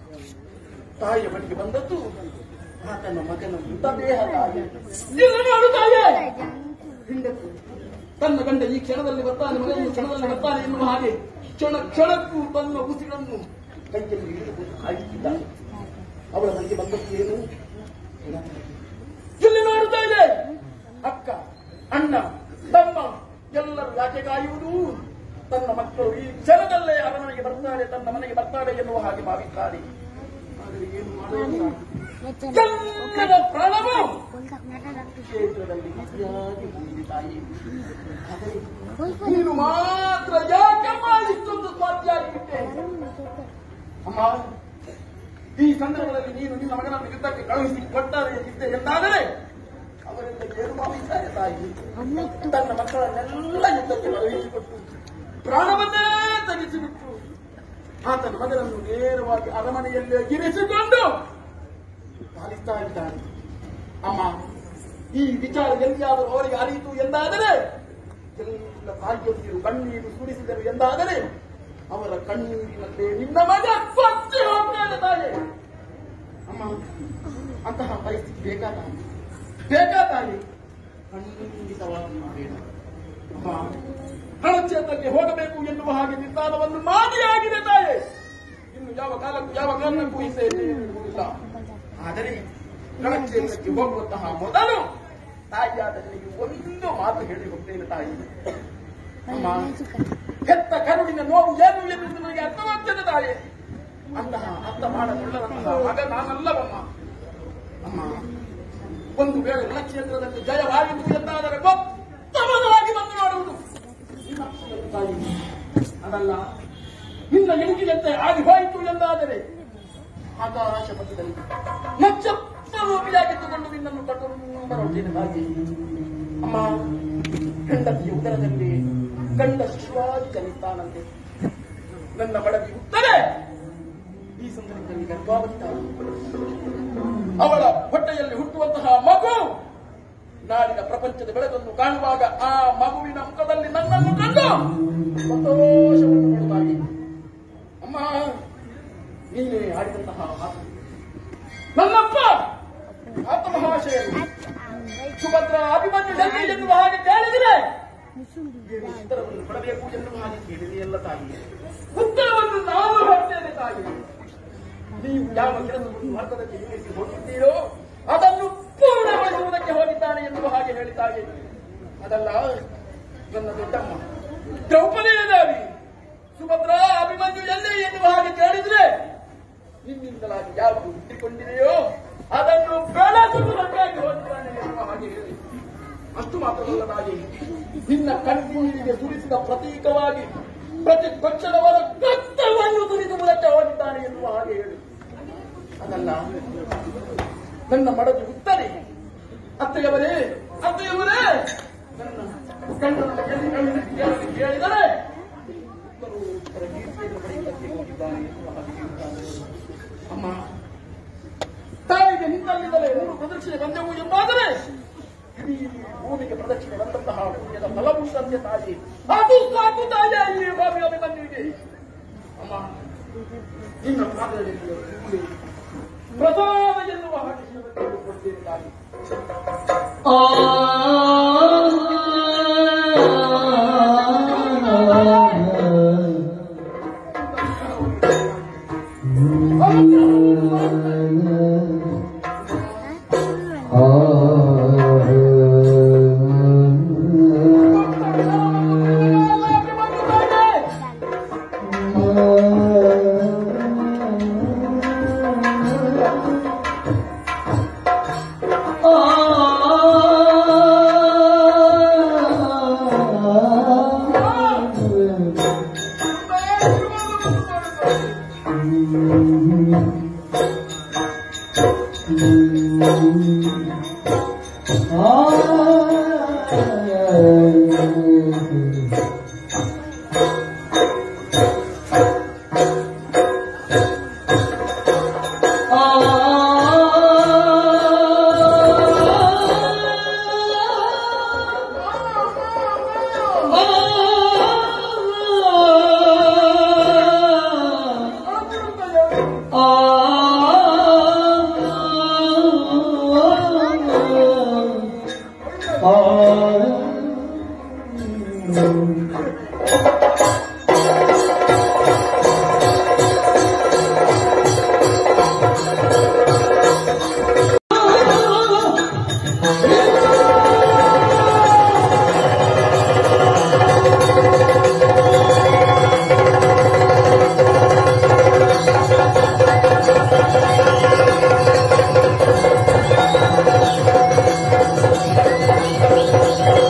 ತಾಯಿಯ ಬಳಿಗೆ ಬಂದದ್ದು ಆತನ ಮಗನ ಮೃತ ದೇಹ ತಾಯಿ ಇಲ್ಲಿ ನೋಡು ತಾಯಿಯೇ ಹೆಂಡತಿ ತನ್ನ ಗಂಡ ಈ ಕ್ಷಣದಲ್ಲಿ ಬರ್ತಾನೆ ಮಗನ ಕ್ಷಣದಲ್ಲಿ ಬರ್ತಾನೆ ಎನ್ನುವ ಹಾಗೆ ಕ್ಷಣ ಕ್ಷಣಕ್ಕೂ ತನ್ನ ಉಸಿರನ್ನು ಕೈಯಲ್ಲಿ ಹಿಡಿದುಕೊಂಡು ಕಾಯುತ್ತಿದ್ದಾನೆ ಅವಳ ಮನೆಗೆ ಬಂದದ್ದು ಏನು ಇಲ್ಲಿ ನೋಡುತ್ತಾ ಇದೆ ಅಕ್ಕ ಅಣ್ಣ ತಮ್ಮ ಎಲ್ಲರೂ ಯಾಕೆ ಕಾಯುವುದು ತನ್ನ ಮಕ್ಕಳು ಈ ಕ್ಷಣದಲ್ಲೇ ಅರಮನೆಗೆ ಬರ್ತಾರೆ ತನ್ನ ಮನೆಗೆ ಬರ್ತಾರೆ ಎನ್ನುವ ಹಾಗೆ ಭಾವಿದ್ದಾರೆ ಆದರೆ ಏನು ಮಾಡೋದು ಎಲ್ಲರ ಪ್ರಾಣವು ಕ್ಷೇತ್ರದಲ್ಲಿ ಬಿಸಿಯಾಗಿ ಉಳಿದಿದೆ ತಾಯಿ ಆದರೆ ನೀನು ಮಾತ್ರ ಯಾಕಮ್ಮ ಇಷ್ಟೊಂದು ಸ್ವಾರ್ಥಿಯಾಗಿಬಿಟ್ಟೆ ಅಮ್ಮ ಈ ಸಂದರ್ಭದಲ್ಲಿ ನೀನು ನಿನ್ನ ಮಗನನ್ನು ಯುದ್ಧಕ್ಕೆ ಕಳುಹಿಸಿ ಕೊಟ್ಟಾರೆ ಎಂದಿದ್ದೆ ಎಂದಾದರೆ ಅವರಿಂದ ಏನು ಭಾವಿಸ್ತಾರೆ ತಾಯಿ ತನ್ನ ಮಕ್ಕಳನ್ನೆಲ್ಲ ಯುದ್ಧಕ್ಕೆ ಕಳುಹಿಸಿಕೊಟ್ಟು ಪ್ರಾಣವನ್ನೇ ತೆಗೆಸಿಬಿಟ್ಟು ಆತನ ಮಗನನ್ನು ನೇರವಾಗಿ ಅರಮನೆಯಲ್ಲೇ ಇರಿಸಿಕೊಂಡು ಪಾಲಿಸ್ತಾ ಇದ್ದಾನೆ ಅಮ್ಮ ಈ ವಿಚಾರ ಎಲ್ಲಿಯಾದರೂ ಅವರಿಗೆ ಅರಿಯಿತು ಎಂದಾದರೆ ಎಲ್ಲ ತಾಯಿಯೊಂದಿರು ಕಣ್ಣೀರು ಸುರಿಸಿದರು ಎಂದಾದರೆ ಅವರ ಕಣ್ಣೀರಿನಲ್ಲೇ ನಿನ್ನ ಮಗ ಕೊಚ್ಚಿ ಹೋಗ್ತಾನೆ ತಾಯಿ ಅಮ್ಮ ಅಂತಹ ಪರಿಸ್ಥಿತಿ ಬೇಕಾ ತಾಯಿ ಬೇಕಾ ತಾಯಿ ಖಂಡಿತವಾಗಿ ಮಾಡಬೇಡ ಅಮ್ಮ ಹಣಚೇತಕ್ಕೆ ಹೋಗಬೇಕು ಎನ್ನುವ ಹಾಗೆ ನಿರ್ಧಾರವನ್ನು ಮಾಡಿ ಆಗಿದೆ ತಾಯಿ ಇನ್ನು ಯಾವ ಕಾಲಕ್ಕೂ ಯಾವ ಕಾರಣಕ್ಕೂ ಹಿಂದೆ ಇಲ್ಲ ಆದರೆ ರಣಕ್ಷೇತ್ರಕ್ಕೆ ಹೋಗುವಂತಹ ಮೊದಲು ತಾಯಿಯಾದ ನಿನಗೆ ಒಂದು ಮಾತು ಹೇಳಿ ಹೋಗ್ತೇನೆ ತಾಯಿ ಅಮ್ಮ ಹೆತ್ತ ಕರುಳಿನ ನೋವು ಏನು ಎಂದು ನನಗೆ ಅರ್ಥವಾಗ್ತದೆ ತಾಯಿ ಅಂತಹ ಅರ್ಥ ಮಾಡಕೊಳ್ಳದಂತಹ ಮಗ ನಾನಲ್ಲವಮ್ಮ ಅಮ್ಮ ಒಂದು ವೇಳೆ ರಣಕ್ಷೇತ್ರದಲ್ಲಿ ಜಯವಾಯಿತು ಎಂದಾದರೆ ಗೊತ್ತವನಾಗಿ ಬಂದು ಮಾಡುವುದು ನಿನ್ನ ತಾಯಿ ಅದಲ್ಲ ನಿನ್ನ ಎಣಿಕೆಯಂತೆ ಆಗಿ ಹೋಯಿತು ಎಂದಾದರೆ ಆಕಾಶ ಪಥದಲ್ಲಿ ನಕ್ಷತ್ರ ರೂಪಿಯಾಗಿದ್ದುಕೊಂಡು ನಿನ್ನನ್ನು ಕಟ್ಟುಕೊಂಡು ಬರುತ್ತೇನೆ ತಾಯಿ ಅಮ್ಮ ಹೆಂಡತಿಯ ಉದರದಲ್ಲಿ ಗಂಡ ಶಿಶುವಾಗಿ ಜನಿಸ್ತಾನಂತೆ ನನ್ನ ಬಡವಿ ಉತ್ತರೆ ಈ ಸಂದರ್ಭದಲ್ಲಿ ಗರ್ಭಾವತಿ ಅವಳ ಹೊಟ್ಟೆಯಲ್ಲಿ ಹುಟ್ಟುವಂತಹ ಮಗು ನಾಡಿನ ಪ್ರಪಂಚದ ಬೆಳಕನ್ನು ಕಾಣುವಾಗ ಆ ಮಗುವಿನ ಮುಖದಲ್ಲಿ ನನ್ನನ್ನು ಕಂಡು ಸಂತೋಷವನ್ನು ಪಡುತ್ತಾಯಿ ಅಮ್ಮ ನೀನೇ ಆಡಿದಂತಹ ಮಾತು ನನ್ನಪ್ಪ ಆತ ಮಹಾಶಯರು ಸುಭದ್ರ ಅಭಿಮನ್ಯು ಜನ್ಮಿ ಎನ್ನುವ ಹಾಗೆ ಕೇಳಿದರೆ ಏನು ಉತ್ತರವನ್ನು ಕೊಡಬೇಕು ಎನ್ನುವ ಹಾಗೆ ಕೇಳಿದೆಯಲ್ಲ ತಾಯಿ ಉತ್ತರವನ್ನು ನಾನು ಹೇಳ್ತೇನೆ ತಾಯಿ ನೀವು ಯಾವ ಕೆಲಸವನ್ನು ಮಾರ್ಗದಲ್ಲಿ ನಿಲ್ಲಿಸಿ ಹೋಗಿದ್ದೀರೋ ಅದನ್ನು ಪೂರ್ಣಗೊಳಿಸುವುದಕ್ಕೆ ಹೋಗಿದ್ದಾನೆ ಎನ್ನುವ ಹಾಗೆ ಹೇಳಿದ್ದಾಗೆ ಅದಲ್ಲ ನನ್ನ ದೊಡ್ಡಮ್ಮ ದ್ರೌಪದಿ ದೇವಿ ಸುಭದ್ರ ಅಭಿಮನ್ಯು ಎಲ್ಲಿ ಎನ್ನುವ ಹಾಗೆ ಕೇಳಿದ್ರೆ ನಿನ್ನಿಂದಲಾಗಿ ಯಾವುದು ಹುಟ್ಟಿಕೊಂಡಿದೆಯೋ ಅದನ್ನು ಬೆಳೆಸುವುದಕ್ಕಾಗಿ ಹೋಗಿದ್ದಾನೆ ಎನ್ನುವ ಹಾಗೆ ಹೇಳಿ ಅಷ್ಟು ಮಾತ್ರವಲ್ಲ ತಾಯಿ ನಿನ್ನ ಕಣ್ಣೀರಿಗೆ ಸುರಿಸಿದ ಪ್ರತೀಕವಾಗಿ ಪ್ರತಿ ಪಕ್ಷದವರ ಕತ್ತವನ್ನು ಸುರಿಸುವುದಕ್ಕೆ ಹೋಗಿದ್ದಾನೆ ಎನ್ನುವ ಹಾಗೆ ಹೇಳಿ ಅದಲ್ಲ ನನ್ನ ಮಡದಿ ಉತ್ತರೆ ಅತ್ತೆಯವರೇ ಅತ್ತೆಯವರೇ ನನ್ನ ಗಂಡನ ಎಲ್ಲಿ ಕಳುಹಿಸಿ ಕೇಳಲು ಕೇಳಿದರೆ ಉತ್ತರು ಉತ್ತರ ಕೀರ್ತಿಯನ್ನು ಪಡೆಯುವುದಕ್ಕೆ ಹೋಗಿದ್ದಾನೆ ಎನ್ನುವ ಹಾಗೆ ಹೇಳ್ತಾನೆ. ಅಮ್ಮ ತಾಯಿಗೆ ನಿನ್ನಲ್ಲಿಂದಲೇ ಮೂರು ಪ್ರದಕ್ಷಿಣೆ ಬಂದೆವು ಎಂದಾದರೆ ಇಡೀ ಭೂಮಿಗೆ ಪ್ರದಕ್ಷಿಣೆ ಬಂದಂತಹ ಪುಣ್ಯದ ಫಲವುಂಟಂತೆ ತಾಯಿ ಅದು ಸಾಕು ತಾಯಿ ಈ ಸ್ವಾಮಿ ಅಭಿಮನ್ಯುವಿಗೆ ಅಮ್ಮ ನಿನ್ನ ಪಾದದಲ್ಲಿ ಪ್ರಸಾದ ಎನ್ನುವ ಹಾಗೆ ಶಿವನಿಗೆ ಕೊಡ್ತೇನೆ ತಾಯಿ ಆ ಆ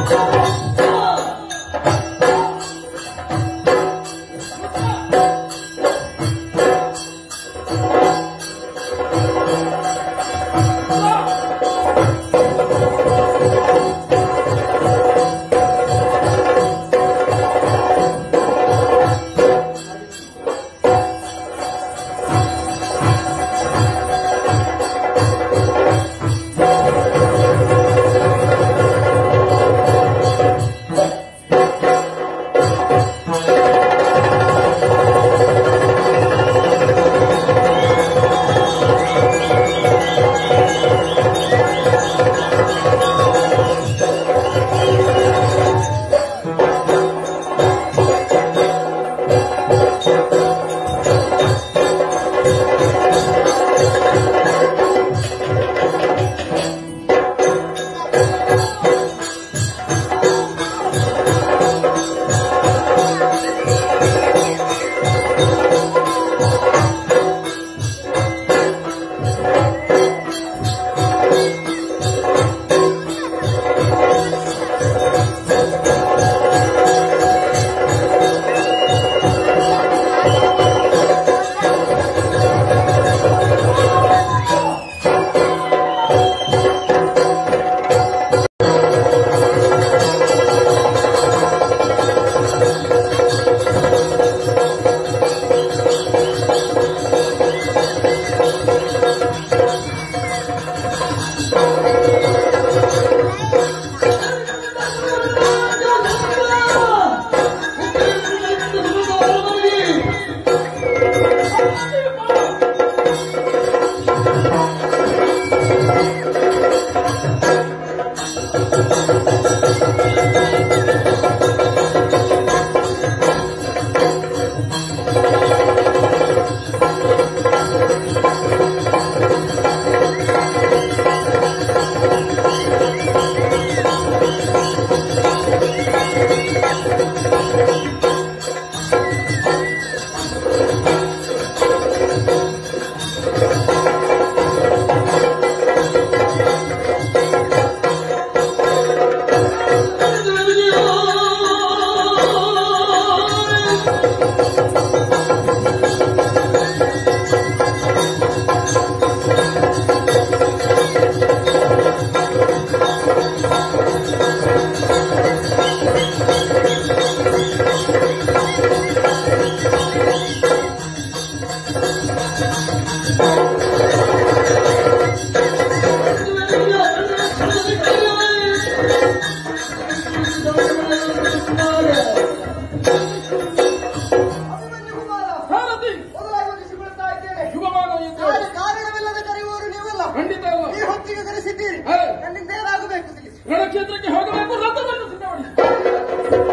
ಅಭಿಮನ್ಯು ಕುಮಾರ ಭಾರತಿ ಮೊದಲಾಗಿ ಇದ್ದೇನೆ ಶುಭವಾದ ಯುದ್ಧ ನಾನು ಕಾರ್ಯವಿಲ್ಲದೆ ಕರೆಯುವವರು ನೀವಲ್ಲ ಖಂಡಿತ ಅಲ್ಲ ಈ ಹೊತ್ತಿಗೆ ಕರೆಸಿದ್ದೀರಿ ಹೇ. ನನ್ನಿಂದ ಏನಾಗಬೇಕು ತಿಳಿಸಿ ರಣಕ್ಷೇತ್ರಕ್ಕೆ ಹೋಗಬೇಕು ರಥವನ್ನು ಸಿದ್ಧಪಡಿಸಿ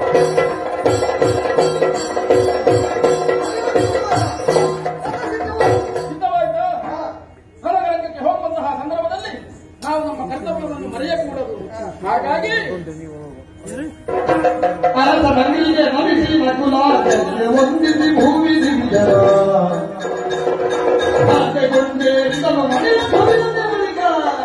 ಸಿದ್ಧವಾಯ್ತಾ ರಣರಂಗಕ್ಕೆ ಹೋಗುವಂತಹ ಸಂದರ್ಭದಲ್ಲಿ ನಾವು ನಮ್ಮ ಕರ್ತವ್ಯವನ್ನು ಮರೆಯಕೂಡದು ಹಾಗಾಗಿ ಅರಸ ಮಣ್ಣಿಗೆ ನಮಿಸಿ ನಕುಲಾಚರ್ಯ ವಂದಿಸಿ ಭೂಮಿ ದಿವ್ಯರ ಆಸೆಗೊಂಡೇ ತಮ್ಮ ಮನೆಯ ಕವಿದ ಬಳಿಕ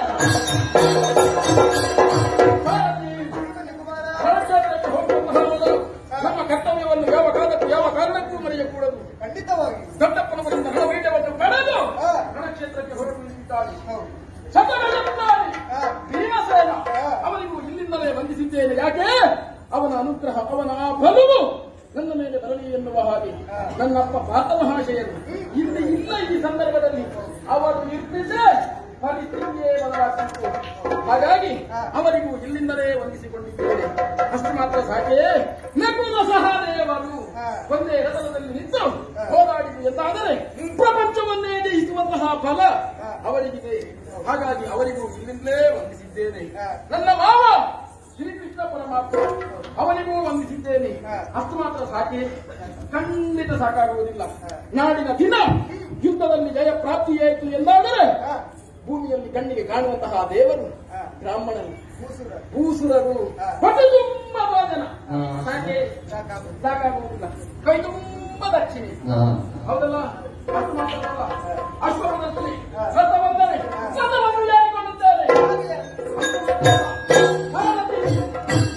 ಭಾರತಿ ರಣಕ್ಷೇತ್ರಕ್ಕೆ ಹೋಗುವಂತಹ ಮೊದಲು ನಮ್ಮ ಕರ್ತವ್ಯವನ್ನು ಯಾವ ಕಾಲಕ್ಕೂ ಯಾವ ಕಾರಣಕ್ಕೂ ಮರೆಯಕೂಡದು ಖಂಡಿತವಾಗಿ ದೊಡ್ಡಪ್ಪನವರಿಂದ ರಣವೀರ್ಯವನ್ನು ಪಡೆದು ಹಾ. ರಣಕ್ಷೇತ್ರಕ್ಕೆ ಹೊರಟು ನಿಂತಿದ್ದಾನೆ ಹೌದು. ಶತಗಜಧಾರಿ ಹಾ. ಭೀಮಸೇನ ಹಾ. ಅವನಿಗೂ ಇಲ್ಲಿಂದಲೇ ವಂದಿಸಿದ್ದೇನೆ ಯಾಕೆ ಅವನ ಅನುಗ್ರಹ ಅವನ ಆ ಬಲವು ನನ್ನ ಮೇಲೆ ಬರಲಿ ಎನ್ನುವ ಹಾಗೆ ಹಾ. ನನ್ನಪ್ಪ ಪಾತ ಮಹಾಶಯರು ಇಲ್ಲಿ ಇಲ್ಲ ಈ ಸಂದರ್ಭದಲ್ಲಿ ಅವರು ನಿರ್ಮಿಸೆ ಪರಿಸ್ಥಿತಿಯೇ ಬದಲಾಗ್ತಿತ್ತು ಹಾಗಾಗಿ ಹಾ. ಅವರಿಗೂ ಇಲ್ಲಿಂದಲೇ ವಂದಿಸಿಕೊಂಡಿದ್ದೇನೆ ಅಷ್ಟು ಮಾತ್ರ ಸಾಕೆ ನಕುಲ ಸಹದೇವರು ಹಾ. ಒಂದೇ ರಥದಲ್ಲಿ ನಿಂತು ಹಾ. ಹೋರಾಡಿತು ಎಂದಾದರೆ ಪ್ರಪಂಚವನ್ನೇ ಜಯಿಸುವಂತಹ ಫಲ ಹಾ. ಅವರಿಗಿದೆ ಹಾಗಾಗಿ ಅವರಿಗೂ ಇಲ್ಲಿಂದಲೇ ವಂದಿಸಿದ್ದೇನೆ ಹಾ. ನನ್ನ ಮಾವ ಶ್ರೀಕೃಷ್ಣ ಪರಮಾತ್ಮ ಅವನಿಗೂ ವಂದಿಸಿದ್ದೇನೆ ಹಾ. ಅಷ್ಟು ಮಾತ್ರ ಸಾಕೆ ಖಂಡಿತ ಸಾಕಾಗುವುದಿಲ್ಲ ಹಾ. ನಾಡಿನ ದಿನ ಯುದ್ಧದಲ್ಲಿ ಜಯ ಪ್ರಾಪ್ತಿಯಾಯಿತು ಎಂದಾದರೆ ಹಾ. ಭೂಮಿಯಲ್ಲಿ ಕಣ್ಣಿಗೆ ಕಾಣುವಂತಹ ದೇವರು ಹಾ. ಬ್ರಾಹ್ಮಣರು ಕೂಸುರ. ಭೂಸುರರು ಹಾ. ಹೊಟ್ಟೆ ತುಂಬ ಭೋಜನ ಹಾ. ಸಾಕೆ ಸಾಕಾಗುವುದು. ಸಾಕಾಗುವುದಿಲ್ಲ ಕೈ ತುಂಬ ದಕ್ಷಿಣೆ ಹೌದಲ್ಲ ಅಷ್ಟು ಮಾತ್ರವಲ್ಲ ಅಶ್ವರಥದಲ್ಲಿ ರಥ ಬಂದರೆ ರಥವನ್ನು ಏರಿಕೊಳ್ಳುತ್ತೇನೆ ಭಾರತಿ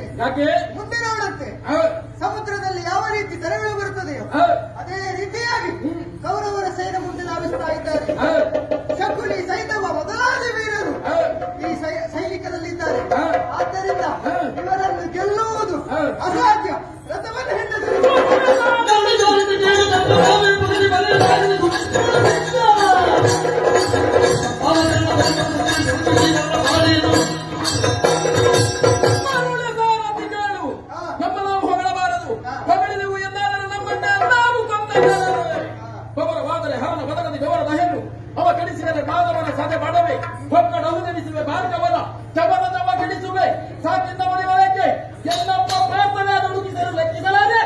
ನೋಡಂತೆ ಯಾಕೆ ಮುಂದೆ ನೋಡಂತೆ ಆ, ಸಮುದ್ರದಲ್ಲಿ ಯಾವ ರೀತಿ ತೆರೆಗಳು ಬರುತ್ತದೆಯೋ ಆ, ಅದೇ ರೀತಿಯಾಗಿ ಕೌರವರ ಸೇನೆ ಮುಂದೆ ಧಾವಿಸ್ತಾ ಇದ್ದಾರೆ ಆ, ಶಕುನಿ ಸೈತವ ಮೊದಲಾದ ವೀರರು ಆ, ಈ ಸೈ- ಸೈನಿಕದಲ್ಲಿದ್ದಾರೆ ಹಾ. ಆದ್ದರಿಂದ ಹಾ. ಇವರನ್ನು ಗೆಲ್ಲುವುದು ಹಾ. ಅಸಾಧ್ಯ ರಥವನ್ನು ಹೆಂಡತಿ ಮರುಳಗಾರತಿಗಳು. ಹಾ. ನಮ್ಮ ನಾವು ಹೊಗಳಬಾರದು ಹಾ. ಹೊಗಳಿದೆವು ಎಂದಾದರೆ ನಮ್ಮನ್ನ ನಾವು ಕೊಂದಿದ್ದಾರೆ ಪವರವಾದರೆ ಹರನ ಬದಲದಿ ಬೆವರ ದಹೆನ್ನು ಅವ ಕಡಿಸಿದರೆ ಮಾನವನ ಸದೆ ಮಾಡವೆ ಹೊಕ್ಕಡವು ನೆನೆಸುವೆ ಭಾರ್ಗವನ ಚವನ ಚವ ಕೆಡಿಸುವೆ ಸಾಕಿದ್ದ ಮನೆಯೊಳಗೆ ಎಲ್ಲಪ್ಪ ಪ್ರಾರ್ಥನೆ ನುಡುಗಿಸಲು ಲೆಕ್ಕಿಸಲಾರೆ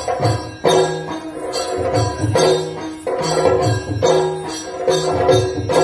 ಆ